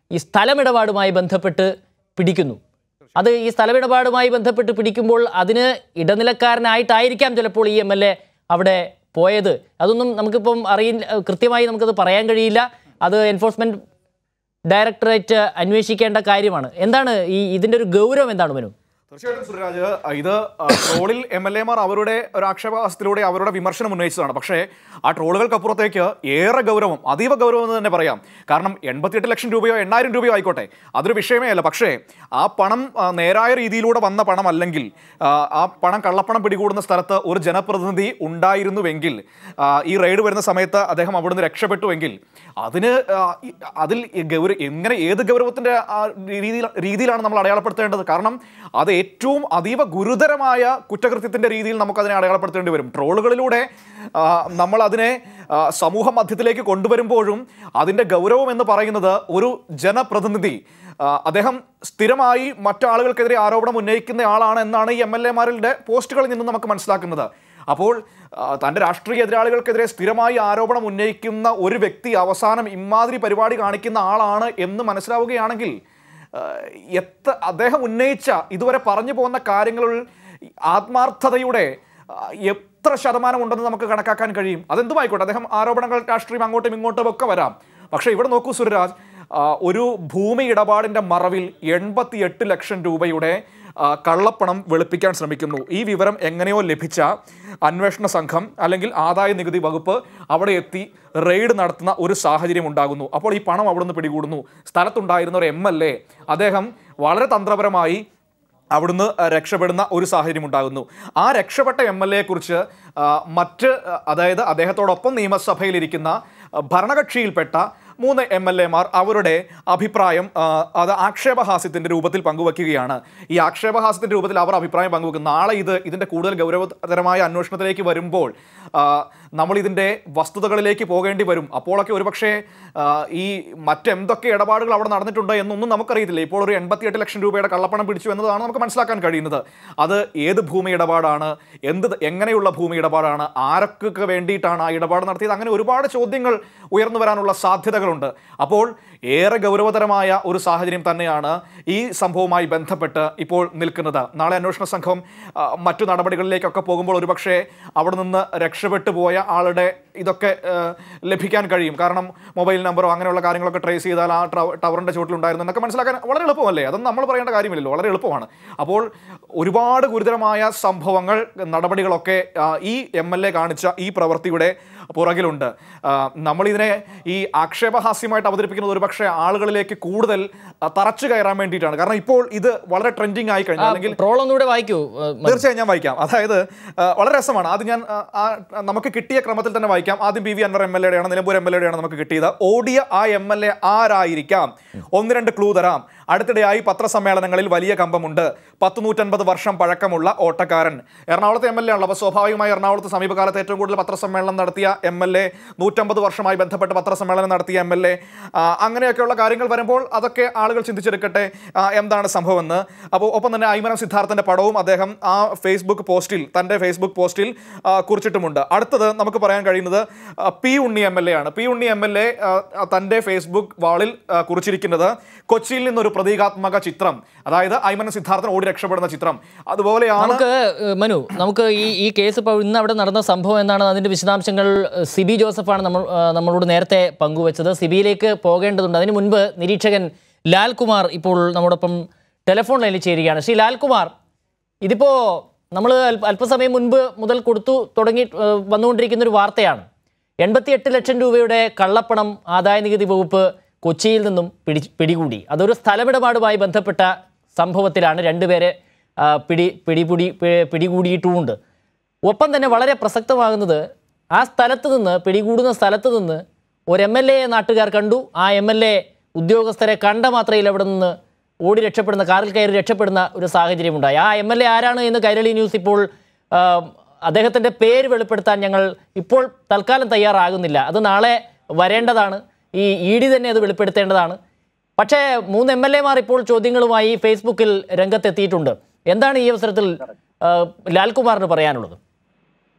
ഈ സ്ഥലമിടപാടുമായി ബന്ധപ്പെട്ട് പിടിക്കുന്നു അത് ഈ സ്ഥലമിടപാടുമായി ബന്ധപ്പെട്ട് പിടിക്കുമ്പോൾ അതിന് ഇടനിലക്കാരനായിട്ടായിരിക്കാം ചിലപ്പോൾ ഈ എം എൽ എ അവിടെ പോയത് അതൊന്നും നമുക്കിപ്പം അറിയില്ല കൃത്യമായി നമുക്കത് പറയാൻ കഴിയില്ല അത് എൻഫോഴ്സ്മെന്റ് ഡയറക്ടറേറ്റ് അന്വേഷിക്കേണ്ട കാര്യമാണ് എന്താണ് ഈ ഇതിൻ്റെ ഒരു ഗൗരവം എന്താണ് മനു തീർച്ചയായിട്ടും സുരരാജ് ഇത് ആ, ട്രോളിൽ എം എൽ എമാർ അവരുടെ ഒരു ആക്ഷേപഹാസ്യത്തിലൂടെ അവരുടെ വിമർശനം ഉന്നയിച്ചതാണ് പക്ഷേ ആ ട്രോളുകൾക്കപ്പുറത്തേക്ക് ഏറെ ഗൗരവം അതീവ ഗൗരവം എന്ന് തന്നെ പറയാം കാരണം എൺപത്തിയെട്ട് ലക്ഷം രൂപയോ എണ്ണായിരം രൂപയോ ആയിക്കോട്ടെ അതൊരു വിഷയമേ അല്ല പക്ഷേ ആ പണം ആ, നേരായ രീതിയിലൂടെ വന്ന പണം അല്ലെങ്കിൽ ആ, ആ പണം കള്ളപ്പണം പിടികൂടുന്ന സ്ഥലത്ത് ഒരു ജനപ്രതിനിധി ഉണ്ടായിരുന്നുവെങ്കിൽ ആ, ഈ റെയ്ഡ് വരുന്ന സമയത്ത് അദ്ദേഹം അവിടുന്ന് രക്ഷപ്പെട്ടുവെങ്കിൽ അതിന് ആ, ഈ- അതിൽ ഈ ഗൗര എങ്ങനെ ഏത് ഗൗരവത്തിന്റെ ആ രീതിയിൽ രീതിയിലാണ് നമ്മൾ അടയാളപ്പെടുത്തേണ്ടത് കാരണം അത് ഏറ്റവും അതീവ ഗുരുതരമായ കുറ്റകൃത്യത്തിന്റെ രീതിയിൽ നമുക്ക് അതിനെ അടയാളപ്പെടുത്തേണ്ടി വരും ട്രോളുകളിലൂടെ ആ, നമ്മൾ അതിനെ ആ, സമൂഹ മധ്യത്തിലേക്ക് കൊണ്ടുവരുമ്പോഴും അതിന്റെ ഗൗരവം എന്ന് പറയുന്നത് ഒരു ജനപ്രതിനിധി ആ, അദ്ദേഹം സ്ഥിരമായി മറ്റാളുകൾക്കെതിരെ ആരോപണം ഉന്നയിക്കുന്ന ആളാണ് എന്നാണ് ഈ എം എൽ എമാരുടെ പോസ്റ്റുകളിൽ നിന്ന് നമുക്ക് മനസ്സിലാക്കുന്നത് അപ്പോൾ ആ, തൻ്റെ രാഷ്ട്രീയ എതിരാളികൾക്കെതിരെ സ്ഥിരമായി ആരോപണം ഉന്നയിക്കുന്ന ഒരു വ്യക്തി അവസാനം ഇമാതിരി പരിപാടി കാണിക്കുന്ന ആളാണ് എന്ന് മനസ്സിലാവുകയാണെങ്കിൽ ആ, എത്ര അദ്ദേഹം ഉന്നയിച്ച ഇതുവരെ പറഞ്ഞു പോകുന്ന കാര്യങ്ങളിൽ ആത്മാർത്ഥതയുടെ ആ, എത്ര ശതമാനം ഉണ്ടെന്ന് നമുക്ക് കണക്കാക്കാൻ കഴിയും അതെന്തുമായിക്കോട്ടെ അദ്ദേഹം ആരോപണങ്ങൾ രാഷ്ട്രീയം അങ്ങോട്ടും ഇങ്ങോട്ടും ഒക്കെ വരാം പക്ഷേ ഇവിടെ നോക്കൂ സുരരാജ് ആ, ഒരു ഭൂമി ഇടപാടിന്റെ മറവിൽ എൺപത്തിയെട്ട് ലക്ഷം രൂപയുടെ ആ, കള്ളപ്പണം വെളുപ്പിക്കാൻ ശ്രമിക്കുന്നു ഈ വിവരം എങ്ങനെയോ ലഭിച്ച അന്വേഷണ സംഘം അല്ലെങ്കിൽ ആദായ നികുതി വകുപ്പ് അവിടെ എത്തി റെയ്ഡ് നടത്തുന്ന ഒരു സാഹചര്യം ഉണ്ടാകുന്നു അപ്പോൾ ഈ പണം അവിടുന്ന് പിടികൂടുന്നു സ്ഥലത്തുണ്ടായിരുന്ന ഒരു എം എൽ എ അദ്ദേഹം വളരെ തന്ത്രപരമായി അവിടുന്ന് രക്ഷപ്പെടുന്ന ഒരു സാഹചര്യം ഉണ്ടാകുന്നു ആ രക്ഷപ്പെട്ട എം എൽ എയെ കുറിച്ച് ആ, മറ്റ് ആ, അതായത് അദ്ദേഹത്തോടൊപ്പം നിയമസഭയിലിരിക്കുന്ന ആ, ഭരണകക്ഷിയിൽപ്പെട്ട മൂന്ന് എം എൽ എമാർ അവരുടെ അഭിപ്രായം ആ, അത് ആക്ഷേപഹാസ്യത്തിന്റെ രൂപത്തിൽ പങ്കുവയ്ക്കുകയാണ് ഈ ആക്ഷേപഹാസ്യത്തിന്റെ രൂപത്തിൽ അവർ അഭിപ്രായം പങ്കുവെക്കും നാളെ ഇത് ഇതിന്റെ കൂടുതൽ ഗൗരവതരമായ അന്വേഷണത്തിലേക്ക് വരുമ്പോൾ ആ, നമ്മൾ ഇതിന്റെ വസ്തുതകളിലേക്ക് പോകേണ്ടി വരും അപ്പോഴൊക്കെ ഒരുപക്ഷെ ആ, ഈ മറ്റെന്തൊക്കെ ഇടപാടുകൾ അവിടെ നടന്നിട്ടുണ്ട് എന്നൊന്നും നമുക്കറിയത്തില്ല ഇപ്പോൾ ഒരു എൺപത്തിയെട്ട് ലക്ഷം രൂപയുടെ കള്ളപ്പണം പിടിച്ചു എന്നതാണ് നമുക്ക് മനസ്സിലാക്കാൻ കഴിയുന്നത് അത് ഏത് ഭൂമി ഇടപാടാണ് എന്ത് എങ്ങനെയുള്ള ഭൂമി ഇടപാടാണ് ആരൊക്കെ വേണ്ടിയിട്ടാണ് ആ ഇടപാട് നടത്തിയത് അങ്ങനെ ഒരുപാട് ചോദ്യങ്ങൾ ഉയർന്നു വരാനുള്ള സാധ്യതകളുണ്ട് അപ്പോൾ ഏറെ ഗൗരവതരമായ ഒരു സാഹചര്യം തന്നെയാണ് ഈ സംഭവവുമായി ബന്ധപ്പെട്ട് ഇപ്പോൾ നിൽക്കുന്നത് നാളെ അന്വേഷണ സംഘം ആ, മറ്റു നടപടികളിലേക്കൊക്കെ പോകുമ്പോൾ ഒരുപക്ഷെ അവിടെ നിന്ന് രക്ഷപ്പെട്ടു പോയ ആളുടെ ഇതൊക്കെ ആ, ലഭിക്കാൻ കഴിയും കാരണം മൊബൈൽ നമ്പറോ അങ്ങനെയുള്ള കാര്യങ്ങളൊക്കെ ട്രേസ് ചെയ്താൽ ആ ടവ- ടവറിന്റെ ചുവട്ടിലുണ്ടായിരുന്നു എന്നൊക്കെ മനസ്സിലാക്കാൻ വളരെ എളുപ്പമല്ലേ അതൊന്നും നമ്മൾ പറയേണ്ട കാര്യമില്ലല്ലോ വളരെ എളുപ്പമാണ് അപ്പോൾ ഒരുപാട് ഗുരുതരമായ സംഭവങ്ങൾ നടപടികളൊക്കെ ആ, ഈ എം എൽ എ കാണിച്ച ഈ പ്രവൃത്തിയുടെ പുറകിലുണ്ട് ആ, നമ്മളിതിനെ ഈ ആക്ഷേപഹാസ്യമായിട്ട് അവതരിപ്പിക്കുന്നത് ഒരുപക്ഷെ ആളുകളിലേക്ക് കൂടുതൽ ആ, തറച്ചു കയറാൻ വേണ്ടിയിട്ടാണ് കാരണം ഇപ്പോൾ ഇത് വളരെ ട്രെൻഡിങ് ആയി കഴിഞ്ഞു അല്ലെങ്കിൽ ട്രോൾ ഒന്നുകൂടെ വായിക്കൂ ഏഹ്, മനു. തീർച്ചയായും ഞാൻ വായിക്കാം അതായത് ആ, വളരെ രസമാണ് ആദ്യം ഞാൻ ആ, ആ, നമുക്ക് കിട്ടിയ ക്രമത്തിൽ തന്നെ വായിക്കാം ആദ്യം P V Anvar M L എയുടെയാണ് നിലമ്പൂർ എം എൽ എയുടെയാണ് നമുക്ക് കിട്ടിയത് ഓടിയ ആ എം എൽ എ ആരായിരിക്കാം ഒന്ന് രണ്ട് ക്ലൂ തരാം അടുത്തിടെയായി പത്രസമ്മേളനങ്ങളിൽ വലിയ കമ്പമുണ്ട് പത്ത് നൂറ്റൻപത് വർഷം പഴക്കമുള്ള ഓട്ടക്കാരൻ എറണാകുളത്തെ എം എൽ എ ആണല്ലോ അപ്പോൾ സ്വാഭാവികമായി എറണാകുളത്ത് സമീപകാലത്ത് ഏറ്റവും കൂടുതൽ പത്രസമ്മേളനം നടത്തിയ എം എൽ എ നൂറ്റമ്പത് വർഷമായി ബന്ധപ്പെട്ട് പത്രസമ്മേളനം നടത്തിയ എം എൽ എ അങ്ങനെയൊക്കെയുള്ള കാര്യങ്ങൾ വരുമ്പോൾ അതൊക്കെ ആളുകൾ ചിന്തിച്ചെടുക്കട്ടെ ആ, എന്താണ് സംഭവമെന്ന് അപ്പോൾ ഒപ്പം തന്നെ ഐമനം സിദ്ധാർത്ഥന്റെ പടവും അദ്ദേഹം ആ ഫേസ്ബുക്ക് പോസ്റ്റിൽ തൻ്റെ ഫേസ്ബുക്ക് പോസ്റ്റിൽ ആ, കുറിച്ചിട്ടുമുണ്ട് അടുത്തത് നമുക്ക് പറയാൻ കഴിയുന്നത് ആ, P Unni M L A ആണ് P Unni M L A തൻ്റെ ഫേസ്ബുക്ക് വാളിൽ ആ, കുറിച്ചിരിക്കുന്നത് കൊച്ചിയിൽ നിന്നൊരു പ്രതീകാത്മക ചിത്രം അതായത് ഐമനം സിദ്ധാർത്ഥൻ ഓടി രക്ഷപ്പെടുന്ന ചിത്രം അതുപോലെയാണ് നമുക്ക് ഏഹ്, മനു നമുക്ക് ഈ ഈ കേസ് ഇപ്പോൾ ഇന്ന് അവിടെ നടന്ന സംഭവം എന്താണ് അതിന്റെ വിശദാംശങ്ങൾ ഏഹ്, സിബി ജോസഫാണ് നമ്മൾ ഏഹ്, നമ്മളോട് നേരത്തെ പങ്കുവച്ചത് സിബിയിലേക്ക് പോകേണ്ടതുണ്ട് അതിന് മുൻപ് നിരീക്ഷകൻ ലാൽകുമാർ ഇപ്പോൾ നമ്മോടൊപ്പം ടെലിഫോൺ ലൈനിൽ ചേരുകയാണ് ശ്രീ ലാൽകുമാർ ഇതിപ്പോ നമ്മൾ അല്പസമയം മുൻപ് മുതൽ കൊടുത്തു തുടങ്ങി ഏഹ്, വന്നുകൊണ്ടിരിക്കുന്ന ഒരു വാർത്തയാണ് എൺപത്തിയെട്ട് ലക്ഷം രൂപയുടെ കള്ളപ്പണം ആദായ നികുതി വകുപ്പ് കൊച്ചിയിൽ നിന്നും പിടി പിടികൂടി അതൊരു സ്ഥലമിടപാടുമായി ബന്ധപ്പെട്ട സംഭവത്തിലാണ് രണ്ടുപേരെ ആ, പിടി പിടിപുടി പി- പിടികൂടിയിട്ടുമുണ്ട് ഒപ്പം തന്നെ വളരെ പ്രസക്തമാകുന്നത് ആ സ്ഥലത്ത് നിന്ന് പിടികൂടുന്ന സ്ഥലത്ത് നിന്ന് ഒരു എം എൽ എ നാട്ടുകാർ കണ്ടു ആ എം എൽ എ ഉദ്യോഗസ്ഥരെ കണ്ട മാത്രയിൽ അവിടെ നിന്ന് ഓടി രക്ഷപ്പെടുന്ന കാറിൽ കയറി രക്ഷപ്പെടുന്ന ഒരു സാഹചര്യം ഉണ്ടായി ആ എം എൽ എ ആരാണ് എന്ന് കൈരളി ന്യൂസ് ഇപ്പോൾ ആ, അദ്ദേഹത്തിൻ്റെ പേര് വെളിപ്പെടുത്താൻ ഞങ്ങൾ ഇപ്പോൾ തൽക്കാലം തയ്യാറാകുന്നില്ല അത് നാളെ വരേണ്ടതാണ് ഈ ഇ ഡി തന്നെ അത് വെളിപ്പെടുത്തേണ്ടതാണ് പക്ഷേ മൂന്ന് എം എൽ എമാർ ഇപ്പോൾ ചോദ്യങ്ങളുമായി ഫേസ്ബുക്കിൽ രംഗത്തെത്തിയിട്ടുണ്ട് എന്താണ് ഈ അവസരത്തിൽ ആ, ലാൽകുമാറിന് പറയാനുള്ളത്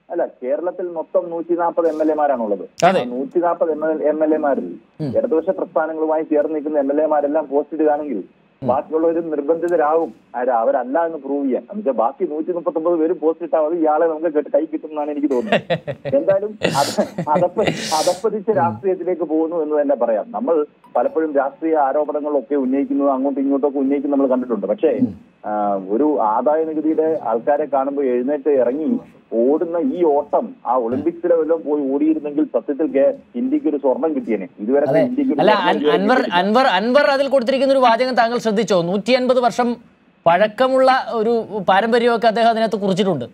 അല്ല കേരളത്തിൽ മൊത്തം നൂറ്റി നാൽപ്പത് എം എൽ എമാരാണുള്ളത് അതെ. നൂറ്റി നാൽപ്പത് എം എൽ എമാരിൽ ഇടതുപക്ഷ പ്രസ്ഥാനങ്ങളുമായി ചേർന്ന് നിൽക്കുന്ന എം എൽ എമാരെല്ലാം പോസ്റ്റ് ഇടുകയാണെങ്കിൽ ബാക്കിയുള്ളവരും നിർബന്ധിതരാകും ആരാ അവരല്ല എന്ന് പ്രൂവ് ചെയ്യാൻ എന്നുവെച്ചാൽ ബാക്കി നൂറ്റി മുപ്പത്തി ഒമ്പത് പേരും പോസ്റ്റ് ഇട്ടാൽ മതി ഇയാളെ നമുക്ക് കെട്ട് കൈ കിട്ടും എന്നാണ് എനിക്ക് തോന്നുന്നത് എന്തായാലും അത് അതപ്പ അതപ്പതിച്ച രാഷ്ട്രീയത്തിലേക്ക് പോകുന്നു എന്ന് തന്നെ പറയാം നമ്മൾ പലപ്പോഴും രാഷ്ട്രീയ ആരോപണങ്ങളൊക്കെ ഉന്നയിക്കുന്നത് അങ്ങോട്ടും ഇങ്ങോട്ടും ഒക്കെ ഉന്നയിക്കുന്നത് നമ്മൾ കണ്ടിട്ടുണ്ട് പക്ഷേ ആ, ഒരു ആദായ നികുതിയുടെ ആൾക്കാരെ കാണുമ്പോൾ എഴുന്നേറ്റ് ഇറങ്ങി ഓടുന്ന ഈ ഓട്ടം ആ ഒളിമ്പിക്സിലെ വല്ലതും പോയി ഓടിയിരുന്നെങ്കിൽ സത്യത്തിൽ കേ- ഇന്ത്യക്ക് ഒരു സ്വർണം കിട്ടിയേനെ ഇതുവരെ അതെ ഇന്ത്യക്ക് ഒരു അല്ല സ്വർണം അൻ- ഇതുവരെ അൻവർ കിട്ടിയിട്ടില്ല. അൻവർ അൻവർ അതിൽ കൊടുത്തിരിക്കുന്ന ഒരു വാചകം താങ്കൾ ശ്രദ്ധിച്ചോ നൂറ്റി അൻപത് വർഷം പഴക്കമുള്ള ഒരു പാരമ്പര്യമൊക്കെ അദ്ദേഹം അതിനകത്ത് കുറിച്ചിട്ടുണ്ട്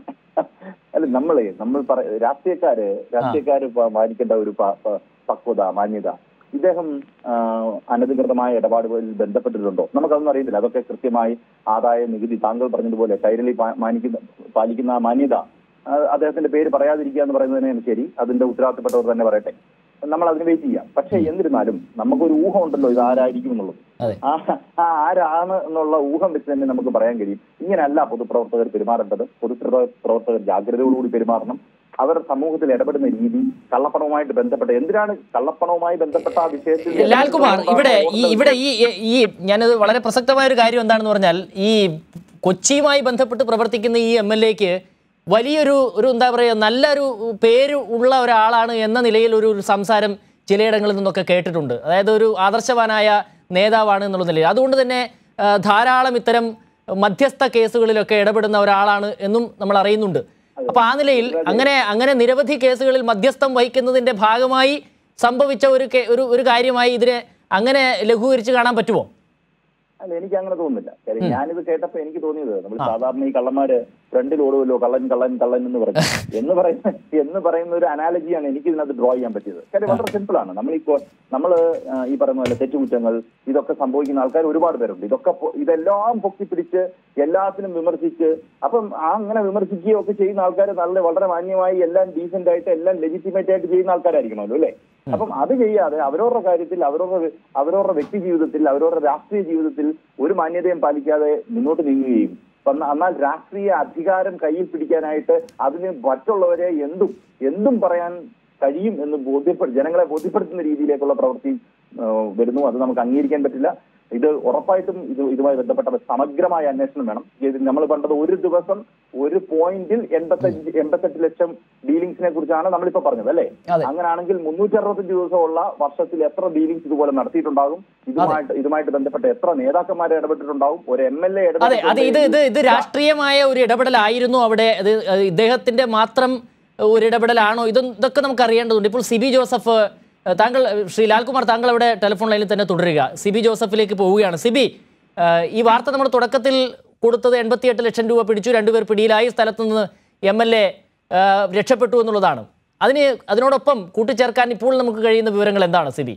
അല്ല നമ്മളെ നമ്മൾ പറ രാഷ്ട്രീയക്കാര് രാഷ്ട്രീയക്കാര് പ- പാലിക്കേണ്ട ഒരു പ- പ- പക്വത മാന്യത ഇദ്ദേഹം ആ, അനധികൃതമായ ഇടപാടുകളിൽ ബന്ധപ്പെട്ടിട്ടുണ്ടോ നമുക്കതൊന്നും അറിയത്തില്ല അതൊക്കെ കൃത്യമായി ആദായ നികുതി താങ്കൾ പറഞ്ഞതുപോലെ കൈരളി പാ- മാനിക്കുന്ന പാലിക്കുന്ന ആ മാന്യത ആ, അദ്ദേഹത്തിന്റെ പേര് പറയാതിരിക്കുക എന്ന് പറയുന്നതിന് ശരി അതിന്റെ ഉത്തരവാദിത്തപ്പെട്ടവർ തന്നെ പറയട്ടെ നമ്മൾ അതിന് വെയിറ്റ് ചെയ്യാം പക്ഷേ എന്നിരുന്നാലും നമുക്കൊരു ഊഹം ഉണ്ടല്ലോ ഇത് ആരായിരിക്കും എന്നുള്ളത് അതെ ആ ആ ആരാണ് എന്നുള്ള ഊഹം വെച്ച് തന്നെ നമുക്ക് പറയാൻ കഴിയും ഇങ്ങനെയല്ല പൊതുപ്രവർത്തകർ പെരുമാറേണ്ടത് പൊതുപ്രവർത്തകർ ജാഗ്രതയോടുകൂടി പെരുമാറണം അവർ സമൂഹത്തിൽ ഇടപെടുന്ന രീതി കള്ളപ്പണവുമായിട്ട് ബന്ധപ്പെട്ട എന്തിനാണ് കള്ളപ്പണവുമായി ബന്ധപ്പെട്ട ആ വിഷയത്തിൽ ലാൽകുമാർ ഇവിടെ ഈ ഇവിടെ ഈ ഈ ഞാനത് വളരെ പ്രസക്തമായ ഒരു കാര്യം എന്താണെന്ന് പറഞ്ഞാൽ ഈ കൊച്ചിയുമായി ബന്ധപ്പെട്ട് പ്രവർത്തിക്കുന്ന ഈ എം എൽ എക്ക് വലിയൊരു ഒരു എന്താ പറയുക നല്ലൊരു പേര് ഉള്ള ഒരാളാണ് എന്ന നിലയിൽ ഒരു ഒരു സംസാരം ചിലയിടങ്ങളിൽ നിന്നൊക്കെ കേട്ടിട്ടുണ്ട് അതായത് ഒരു ആദർശവാനായ നേതാവാണ് എന്നുള്ള നിലയിൽ അതുകൊണ്ട് തന്നെ ആ, ധാരാളം ഇത്തരം മധ്യസ്ഥ കേസുകളിലൊക്കെ ഇടപെടുന്ന ഒരാളാണ് എന്നും നമ്മൾ അറിയുന്നുണ്ട് അപ്പൊ ആ നിലയിൽ അങ്ങനെ അങ്ങനെ നിരവധി കേസുകളിൽ മധ്യസ്ഥം വഹിക്കുന്നതിന്റെ ഭാഗമായി സംഭവിച്ച ഒരു കേ- ഒരു ഒരു കാര്യമായി ഇതിനെ അങ്ങനെ ലഘൂകരിച്ച് കാണാൻ പറ്റുമോ അല്ല എനിക്ക് അങ്ങനെ തോന്നുന്നില്ല കാര്യം ഞാനിത് കേട്ടപ്പോ എനിക്ക് തോന്നിയത് നമ്മൾ സാധാരണ ഈ കള്ളന്മാര് ഫ്രണ്ടിൽ ഓടുമല്ലോ കള്ളൻ കള്ളൻ കള്ളൻ എന്ന് പറഞ്ഞു എന്ന് പറയുന്ന എന്ന് പറയുന്ന ഒരു അനാലജിയാണ് എനിക്ക് ഇതിനകത്ത് ഡ്രോ ചെയ്യാൻ പറ്റിയത് കാര്യം വളരെ സിമ്പിൾ ആണ് നമ്മൾ ഈ നമ്മള് ആ, ഈ പറയുന്ന പോലെ തെറ്റുകുറ്റങ്ങൾ ഇതൊക്കെ സംഭവിക്കുന്ന ആൾക്കാർ ഒരുപാട് പേരുണ്ട് ഇതൊക്കെ പൊ- ഇതെല്ലാം പൊക്കിപ്പിടിച്ച് എല്ലാത്തിനും വിമർശിച്ച് അപ്പം ആ അങ്ങനെ വിമർശിക്കുകയോ ഒക്കെ ചെയ്യുന്ന ആൾക്കാർ നല്ല വളരെ മാന്യമായി എല്ലാം ഡീസെന്റ് ആയിട്ട് എല്ലാം ലെജിറ്റിമേറ്റ് ആയിട്ട് ചെയ്യുന്ന ആൾക്കാരായിരിക്കണമല്ലോ അല്ലേ അപ്പം അത് ചെയ്യാതെ അവരവരുടെ കാര്യത്തിൽ അവരവരുടെ അവരവരുടെ വ്യക്തി ജീവിതത്തിൽ അവരവരുടെ രാഷ്ട്രീയ ജീവിതത്തിൽ ഒരു മാന്യതയും പാലിക്കാതെ മുന്നോട്ട് നീങ്ങുകയും വന്ന- എന്നാൽ രാഷ്ട്രീയ അധികാരം കയ്യിൽ പിടിക്കാനായിട്ട് അതിന് മറ്റുള്ളവരെ എന്തും എന്തും പറയാൻ കഴിയും എന്ന് ബോധ്യപ്പെ ജനങ്ങളെ ബോധ്യപ്പെടുത്തുന്ന രീതിയിലേക്കുള്ള പ്രവൃത്തി ആ, വരുന്നു അത് നമുക്ക് അംഗീകരിക്കാൻ പറ്റില്ല ഇത് ഉറപ്പായിട്ടും ഇത് ഇതുമായി ബന്ധപ്പെട്ട സമഗ്രമായ അന്വേഷണം വേണം ഇത് നമ്മൾ കണ്ടത് ഒരു ദിവസം ഒരു പോയിന്റിൽ എൺപത്തഞ്ച് എൺപത്തെട്ട് ലക്ഷം ഡീലിംഗ്സിനെ കുറിച്ചാണ് നമ്മളിപ്പോ പറഞ്ഞത് അല്ലേ അതെ. അങ്ങനെയാണെങ്കിൽ മുന്നൂറ്റി അറുപത്തഞ്ച് ദിവസമുള്ള വർഷത്തിൽ എത്ര ഡീലിംഗ്സ് ഇതുപോലെ നടത്തിയിട്ടുണ്ടാകും ഇതുമായിട്ട് ഇതുമായിട്ട് ബന്ധപ്പെട്ട എത്ര നേതാക്കന്മാരെ ഇടപെട്ടിട്ടുണ്ടാവും ഒരു എം എൽ എ അതെ അത് ഇത് ഇത് ഇത് രാഷ്ട്രീയമായ ഒരു ഇടപെടലായിരുന്നു അവിടെ അത് അത് ഇദ്ദേഹത്തിന്റെ മാത്രം ഒരു ഇടപെടലാണോ ഇത് ഇതൊക്കെ നമുക്ക് അറിയേണ്ടതുണ്ട് ഇപ്പോൾ സിബി ജോസഫ് ഏഹ്, താങ്കൾ ശ്രീ ലാൽകുമാർ താങ്കൾ അവിടെ ടെലിഫോൺ ലൈനിൽ തന്നെ തുടരുക സിബി ജോസഫിലേക്ക് പോവുകയാണ് സിബി ഏഹ്, ഈ വാർത്ത നമ്മൾ തുടക്കത്തിൽ കൊടുത്തത് എൺപത്തിയെട്ട് ലക്ഷം രൂപ പിടിച്ചു രണ്ടുപേർ പിടിയിലായി സ്ഥലത്ത് നിന്ന് എം എൽ എ രക്ഷപ്പെട്ടു എന്നുള്ളതാണ് അതിന് അതിനോടൊപ്പം കൂട്ടിച്ചേർക്കാൻ ഇപ്പോൾ നമുക്ക് കഴിയുന്ന വിവരങ്ങൾ എന്താണ് സിബി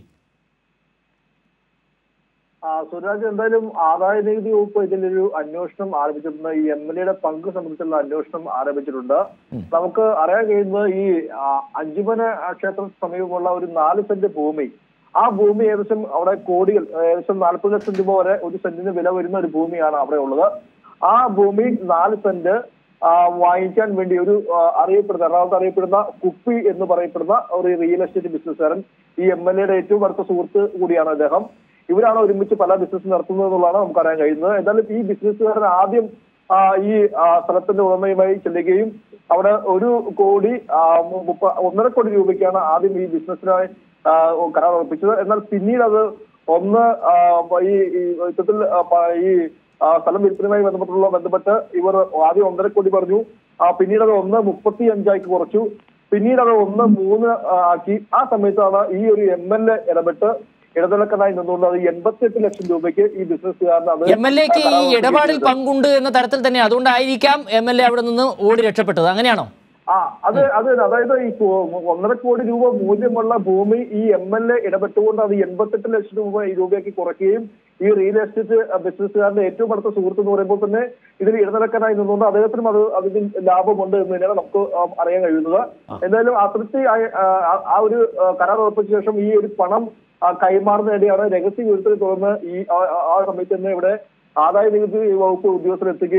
ആ, സുരാജ് എന്തായാലും ആദായ നികുതി വകുപ്പ് ഇതിലൊരു അന്വേഷണം ആരംഭിച്ചിട്ടുണ്ട് ഈ എം എൽ എയുടെ പങ്ക് സംബന്ധിച്ചുള്ള അന്വേഷണം ആരംഭിച്ചിട്ടുണ്ട് നമുക്ക് അറിയാൻ കഴിയുന്നത് ഈ ആ, അഞ്ചുമന ക്ഷേത്ര സമീപമുള്ള ഒരു നാല് സെന്റ് ഭൂമി ആ ഭൂമി ഏകദേശം അവിടെ കോടികൾ ഏകദേശം നാൽപ്പത് ലക്ഷം രൂപ വരെ ഒരു സെന്റിന് വില വരുന്ന ഒരു ഭൂമിയാണ് അവിടെ ഉള്ളത് ആ ഭൂമി നാല് സെന്റ് ആ, വാങ്ങിക്കാൻ വേണ്ടി ഒരു ആ, അറിയപ്പെടുന്ന എറണാകുളത്ത് അറിയപ്പെടുന്ന കുപ്പി എന്ന് പറയപ്പെടുന്ന ഒരു റിയൽ എസ്റ്റേറ്റ് ബിസിനസ്സുകാരൻ ഈ എം എൽ എയുടെ ഏറ്റവും അടുത്ത സുഹൃത്ത് കൂടിയാണ് അദ്ദേഹം ഇവരാണ് ഒരുമിച്ച് പല ബിസിനസ് നടത്തുന്നത് എന്നുള്ളതാണ് നമുക്ക് അറിയാൻ കഴിയുന്നത് എന്തായാലും ഈ ബിസിനസ്സുകാരൻ ആദ്യം ആ, ഈ ആ, സ്ഥലത്തിന്റെ ഉടമയുമായി ചെല്ലുകയും അവിടെ ഒരു കോടി ആ, മു- മുപ്പ- ഒന്നര കോടി രൂപയ്ക്കാണ് ആദ്യം ഈ ബിസിനസ്സിനായി ആ, കരാർ ഉറപ്പിച്ചത് എന്നാൽ പിന്നീട് അത് ഒന്ന് ആ, ഈ ഈ യുദ്ധത്തിൽ ആ, പ- ഈ ആ, സ്ഥലം വിൽപ്പനയുമായി ബന്ധപ്പെട്ടുള്ള ബന്ധപ്പെട്ട് ഇവർ ആദ്യം ഒന്നര കോടി പറഞ്ഞു ആ, പിന്നീട് അത് ഒന്ന് മുപ്പത്തി അഞ്ചാക്കി കുറച്ചു പിന്നീട് അത് ഒന്ന് മൂന്ന് ആ, ആക്കി ആ സമയത്താണ് ഈ ഒരു എം എൽ എ ഇടപെട്ട് ഇടനിലക്കനായി നിന്നുകൊണ്ട് അത് എൺപത്തിയെട്ട് ലക്ഷം രൂപയ്ക്ക് ഈ ബിസിനസ്സുകാരന് അത് എം എൽ എക്ക് ഈ കരാർ ഇടപാടിൽ ഉറപ്പിച്ചിട്ടുണ്ട്. പങ്കുണ്ട് എന്ന തരത്തിൽ തന്നെ അതുകൊണ്ടായിരിക്കാം എം എൽ എ അവിടെ നിന്ന് ഓടി രക്ഷപ്പെട്ടത് അങ്ങനെയാണോ ആ അത് അത് തന്നെ. അതായത് ഈ കോ- ഒന്നര കോടി രൂപ മൂല്യമുള്ള ഭൂമി ഈ എം എൽ എ ഇടപെട്ടുകൊണ്ട് അത് എൺപത്തെട്ട് ലക്ഷം രൂപ ഈ രൂപയ്ക്ക് കുറയ്ക്കുകയും ഈ റിയൽ എസ്റ്റേറ്റ് ബിസിനസ്സുകാരുടെ ഏറ്റവും അടുത്ത സുഹൃത്ത് എന്ന് പറയുമ്പോൾ തന്നെ ഇതിൽ ഇടനിലക്കാനായി നിന്നുകൊണ്ട് അദ്ദേഹത്തിനും അത് അതിൽ ലാഭമുണ്ട് എന്ന് തന്നെയാണ് നമുക്ക് ആ, അറിയാൻ കഴിയുന്നത് എന്തായാലും അതൃപ്തി ആയ- ആ, ആ- ആ ഒരു ആ, കരാർ ഉറപ്പിച്ച ശേഷം ഈ ഒരു പണം ആ, കൈമാറുന്ന വേണ്ടിയാണ് രഹസ്യ വിവരത്തെ തുടർന്ന് ഈ ആ- ആ- ആ സമയത്ത് തന്നെ ഇവിടെ ആദായ നികുതി വകുപ്പ് ഉദ്യോഗസ്ഥർ എത്തുകയും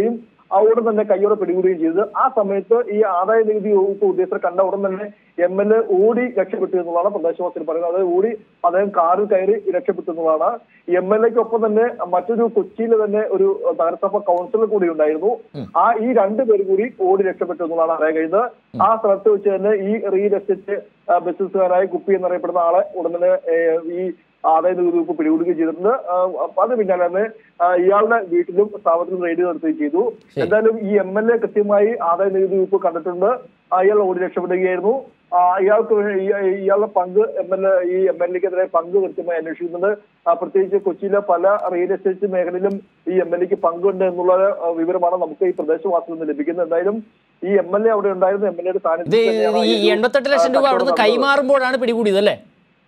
ആ ഉടൻ തന്നെ കയ്യോടെ പിടികൂടുകയും ചെയ്തത് ആ സമയത്ത് ഈ ആദായ നികുതി വകുപ്പ് ഉദ്യോഗസ്ഥർ കണ്ട ഉടൻ തന്നെ എം എൽ എ ഓടി രക്ഷപ്പെട്ടു എന്നുള്ളതാണ് പ്രദേശവാസികൾ പറയുന്നത് അതായത് ഓടി അദ്ദേഹം കാറിൽ കയറി രക്ഷപ്പെട്ടു എന്നുള്ളതാണ് എം എൽ എക്കൊപ്പം തന്നെ മറ്റൊരു കൊച്ചിയിലെ തന്നെ ഒരു നഗരസഭ കൗൺസിലർ കൂടി ഉണ്ടായിരുന്നു ആ ഈ രണ്ടുപേരും കൂടി ഓടി രക്ഷപ്പെട്ടു എന്നുള്ളതാണ് അറിയാൻ കഴിയുന്നത് ആ സ്ഥലത്ത് വെച്ച് തന്നെ ഈ റിയൽ എസ്റ്റേറ്റ് ആ, ബിസിനസ്സുകാരായ കുപ്പി എന്നറിയപ്പെടുന്ന ആളെ ഉടൻ തന്നെ ഏ, ഈ ആദായ നികുതി വകുപ്പ് പിടികൂടുകയും ചെയ്തിട്ടുണ്ട് ആ, അപ്പൊ അത് പിന്നാലെ തന്നെ ആ, ഇയാളുടെ വീട്ടിലും സ്ഥാപനത്തിലും റെയ്ഡ് നടത്തുകയും ചെയ്തു എന്തായാലും ഈ എം എൽ എ കൃത്യമായി ആദായ നികുതി വകുപ്പ് കണ്ടിട്ടുണ്ട് ആ, ഇയാൾ ഓടി രക്ഷപ്പെടുകയായിരുന്നു ആ, ഇയാൾക്ക് വേ- ഈ- ഇയാളുടെ പങ്ക് എം എൽ എ ഈ എം എൽ എക്കെതിരെ പങ്ക് കൃത്യമായി അന്വേഷിക്കുന്നുണ്ട് ആ, പ്രത്യേകിച്ച് കൊച്ചിയിലെ പല റിയൽ എസ്റ്റേറ്റ് മേഖലയിലും ഈ എം എൽ എക്ക് പങ്കുണ്ട് എന്നുള്ള ആ, വിവരമാണ് നമുക്ക് ഈ പ്രദേശവാസിൽ നിന്ന് ലഭിക്കുന്നത് എന്തായാലും ഈ എം എൽ എ അവിടെ ഉണ്ടായിരുന്നു എം എൽ എയുടെ ഇത് സാന്നിധ്യത്തിൽ തന്നെയാണ് ഈ ഈ ഒരു, എൺപത്തെട്ട് ആ, ലക്ഷം രൂപ കച്ചവടം അവിടുന്ന് നടന്നത്. കൈമാറുമ്പോഴാണ് പിടികൂടിയത് അല്ലേ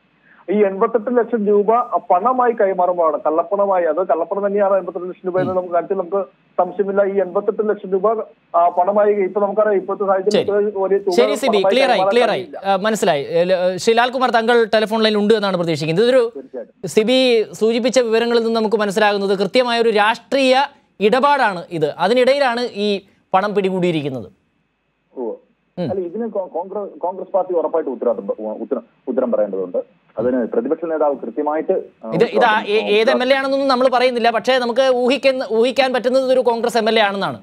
ഈ എൺപത്തെട്ട് ലക്ഷം രൂപ പണമായി കൈമാറുമ്പോഴാണ് കള്ളപ്പണമായി അത് കള്ളപ്പണം തന്നെയാണ് എൺപത്തെട്ട് ലക്ഷം രൂപ എന്ന് നമുക്ക് കാര്യത്തിൽ നമുക്ക് സംശയമില്ല ഈ എൺപത്തെട്ട് ലക്ഷം രൂപ ആ, പണമായി ഇപ്പൊ നമുക്കറിയാം ഇപ്പോഴത്തെ സാഹചര്യം ശരി. ഇത്ര വലിയ തുക ശരി സിബി പണമായി ക്ലിയർ ആയി കൈമാറാൻ ക്ലിയർ ആയി കഴിയില്ല. ആ, മനസ്സിലായി ഏ, ല- ശ്രീ ലാൽകുമാർ താങ്കൾ ടെലിഫോൺ ലൈനിൽ ഉണ്ട് എന്നാണ് പ്രതീക്ഷിക്കുന്നത് ഇതൊരു സിബി സൂചിപ്പിച്ച വിവരങ്ങളിൽ നിന്ന് നമുക്ക് മനസ്സിലാകുന്നത് കൃത്യമായ ഒരു രാഷ്ട്രീയ ഇടപാടാണ് ഇത് അതിനിടയിലാണ് ഈ പണം പിടികൂടിയിരിക്കുന്നത് ഓ. അല്ല ഇതിന് കോ- കോൺഗ്രസ് കോൺഗ്രസ് പാർട്ടി ഉറപ്പായിട്ട് ഉത്തരവാദിത്തം ഉത്തരം ഉത്തരം പറയേണ്ടതുണ്ട് അതിന് പ്രതിപക്ഷ നേതാവ് കൃത്യമായിട്ട് ആ, ഇത് ഇത് ആ- ഏ- ഏത് എം എൽ എ ആണെന്നൊന്നും നമ്മൾ പറയുന്നില്ല പക്ഷേ നമുക്ക് ഊഹിക്കുന്ന ഊഹിക്കാൻ പറ്റുന്നത് ഒരു കോൺഗ്രസ് എം എൽ എ ആണെന്നാണ്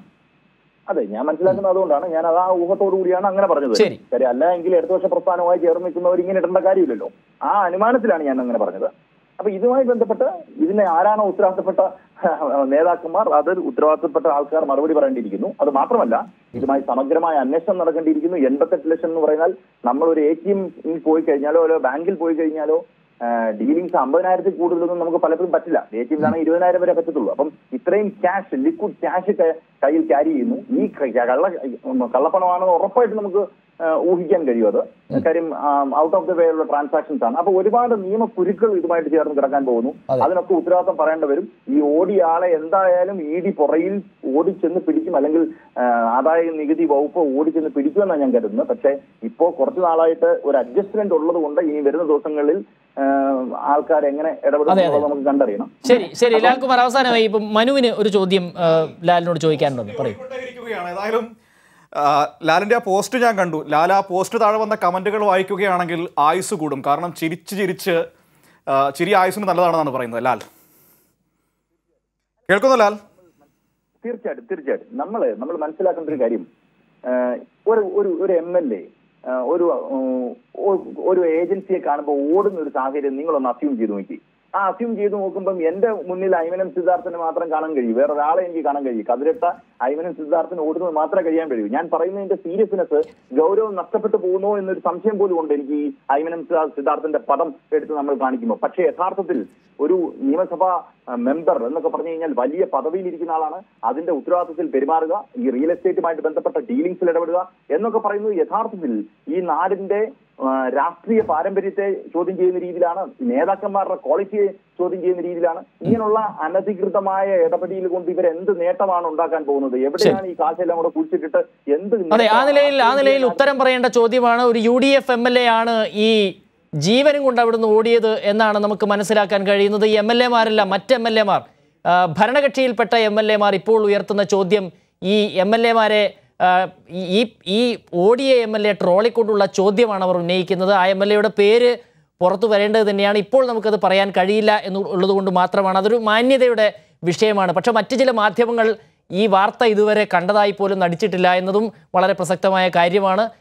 അതെ ഞാൻ മനസ്സിലാക്കുന്നത് അതുകൊണ്ടാണ് ഞാൻ അത് ആ ഊഹത്തോടു കൂടിയാണ് അങ്ങനെ പറഞ്ഞത് ശരി. കാര്യം അല്ല എങ്കിൽ ഇടതുപക്ഷ പ്രസ്ഥാനവുമായി ചേർന്ന് നിൽക്കുന്നവർ ഇങ്ങനെ ഇടേണ്ട കാര്യമില്ലല്ലോ ആ അനുമാനത്തിലാണ് ഞാൻ അങ്ങനെ പറഞ്ഞത് അപ്പൊ ഇതുമായി ബന്ധപ്പെട്ട് ഇതിനെ ആരാണോ ഉത്തരവാദിത്തപ്പെട്ട നേതാക്കന്മാർ അതിൽ ഉത്തരവാദിത്തപ്പെട്ട ആൾക്കാർ മറുപടി പറയേണ്ടിയിരിക്കുന്നു അത് മാത്രമല്ല ഇതുമായി സമഗ്രമായ അന്വേഷണം നടക്കേണ്ടിയിരിക്കുന്നു എൺപത്തെട്ട് ലക്ഷം എന്ന് പറഞ്ഞാൽ നമ്മൾ ഒരു എ ടി എം പോയി കഴിഞ്ഞാലോ അല്ലോ ബാങ്കിൽ പോയി കഴിഞ്ഞാലോ ഡീലിങ്സ് അമ്പതിനായിരത്തിൽ കൂടുതലൊന്നും നമുക്ക് പലപ്പോഴും പറ്റില്ല എ ടി എമ്മിലാണ് ഇരുപതിനായിരം വരെ പറ്റത്തുള്ളൂ അപ്പം ഇത്രയും ക്യാഷ് ലിക്വിഡ് ക്യാഷ് കയ്യിൽ ക്യാരി ചെയ്യുന്നു ഈ ക- കള്ള കള്ളപ്പണമാണെന്ന് ഉറപ്പായിട്ട് നമുക്ക് ആ, ഊഹിക്കാൻ കഴിയും അത് കാര്യം ഔട്ട് ഓഫ് ദ വേ ഉള്ള ട്രാൻസാക്ഷൻസ് ആണ് അപ്പൊ ഒരുപാട് നിയമ കുരുക്കൾ ഇതുമായിട്ട് ചേർന്ന് കിടക്കാൻ പോകുന്നു അതിനൊക്കെ ഉത്തരവാദിത്തം പറയേണ്ടി വരും ഈ ഓടിയ ആളെ എന്തായാലും ഇ ഡി പുറയിൽ ഓടിച്ചെന്ന് പിടിക്കും അല്ലെങ്കിൽ ആ, ആദായ നികുതി വകുപ്പ് ഓടിച്ചെന്ന് പിടിക്കുമെന്നാണ് ഞാൻ കരുതുന്നത് പക്ഷേ ഇപ്പോ കുറച്ചു നാളായിട്ട് ഒരു അഡ്ജസ്റ്റ്മെന്റ് ഉള്ളത് കൊണ്ട് ഇനി വരുന്ന ദിവസങ്ങളിൽ ആൾക്കാർ എങ്ങനെ ഇടപെടും അതെ, അതെ. എന്നുള്ളത് നമുക്ക് കണ്ടറിയണം ശരി ശരി ലാൽകുമാർ അവസാനമായി ഇപ്പം മനുവിന് ഒരു ചോദ്യം ആ, ലാലിനോട് ചോദിക്കാനുണ്ടെന്ന് പറയൂ ഇരിക്കുകയാണ് ഏതായാലും ആ, ലാലിന്റെ ആ പോസ്റ്റ് ഞാൻ കണ്ടു ലാൽ ആ പോസ്റ്റ് താഴെ വന്ന കമന്റുകൾ വായിക്കുകയാണെങ്കിൽ ആയുസ് കൂടും കാരണം ചിരിച്ച് ചിരിച്ച് ആ, ചിരി ആയുസിന് നല്ലതാണെന്നാണ് പറയുന്നത് ലാൽ കേൾക്കുന്നു ലാൽ തീർച്ചയായിട്ടും തീർച്ചയായിട്ടും നമ്മള് നമ്മൾ മനസ്സിലാക്കേണ്ട ഒരു കാര്യം ആഹ് ഒരു ഒരു ഒരു എം എൽ എ ഒരു ഉം, ഒ- ഒരു ഏജൻസിയെ കാണുമ്പോൾ ഓടുന്ന ഒരു സാഹചര്യം നിങ്ങളൊന്ന് അസ്യൂം ചെയ്ത് നോക്കി ആ അസ്യൂം ചെയ്ത് നോക്കുമ്പം എന്റെ മുന്നിൽ ഐമനം സിദ്ധാർത്ഥനെ മാത്രം കാണാൻ കഴിയും വേറെ ഒരാളെ എനിക്ക് കാണാൻ കഴിയും കതിരട്ട ഐമനം സിദ്ധാർത്ഥന് ഓടുന്നത് മാത്രമേ കഴിയാൻ കഴിയൂ ഞാൻ പറയുന്നതിന്റെ സീരിയസ്നെസ് ഗൗരവം നഷ്ടപ്പെട്ടു പോകുന്നോ എന്നൊരു സംശയം പോലും ഉണ്ട് എനിക്ക് ഈ ഐമനം സിദ്ധാ- സിദ്ധാർത്ഥന്റെ പദം എടുത്ത് നമ്മൾ കാണിക്കുമ്പോൾ പക്ഷേ യഥാർത്ഥത്തിൽ ഒരു നിയമസഭാ മെമ്പർ എന്നൊക്കെ പറഞ്ഞു കഴിഞ്ഞാൽ വലിയ പദവിയിൽ ഇരിക്കുന്ന ആളാണ് അതിന്റെ ഉത്തരവാദിത്തത്തിൽ പെരുമാറുക ഈ റിയൽ എസ്റ്റേറ്റുമായിട്ട് ബന്ധപ്പെട്ട ഡീലിംഗ്സിൽ ഇടപെടുക എന്നൊക്കെ പറയുന്നത് യഥാർത്ഥത്തിൽ ഈ നാടിന്റെ ആ, രാഷ്ട്രീയ പാരമ്പര്യത്തെ ചോദ്യം ചെയ്യുന്ന രീതിയിലാണ് നേതാക്കന്മാരുടെ ക്വാളിറ്റിയെ ചോദ്യം ചെയ്യുന്ന രീതിയിലാണ് ഇങ്ങനെയുള്ള അനധികൃതമായ ഇടപെടൽ കൊണ്ട് ഇവർ എന്ത് നേട്ടമാണ് ഉണ്ടാക്കാൻ പോകുന്നത് എവിടെയാണ് ഈ കാശെല്ലാം കൂടെ കുഴിച്ചിട്ടിട്ട് എന്ത് അതെ ആ നേട്ടമാണ് നിലയിൽ ആ നിലയിൽ ചെയ്യാൻ- ഉത്തരം പറയേണ്ട ചോദ്യമാണ് ഒരു U D F M L A ആണ് ഈ ജീവനും കൊണ്ട് അവിടുന്ന് ഓടിയത് എന്നാണ് നമുക്ക് മനസ്സിലാക്കാൻ കഴിയുന്നത് ഈ എം എൽ എമാരല്ല മറ്റ് എം എൽ എമാർ ഭരണകക്ഷിയിൽപ്പെട്ട എം എൽ എമാർ ഇപ്പോൾ ഉയർത്തുന്ന ചോദ്യം ഈ എം എൽ എമാരെ ഈ ഈ ഓടിയ എം എൽ എ ട്രോളിക്കൊണ്ടുള്ള ചോദ്യമാണ് അവർ ഉന്നയിക്കുന്നത് ആ എം എൽ എയുടെ പേര് പുറത്തു വരേണ്ടത് തന്നെയാണ് ഇപ്പോൾ നമുക്കത് പറയാൻ കഴിയില്ല എന്നുള്ളത് കൊണ്ട് മാത്രമാണ് അതൊരു മാന്യതയുടെ വിഷയമാണ് പക്ഷെ മറ്റു ചില മാധ്യമങ്ങൾ ഈ വാർത്ത ഇതുവരെ കണ്ടതായി പോലും നടിച്ചിട്ടില്ല എന്നതും വളരെ പ്രസക്തമായ കാര്യമാണ്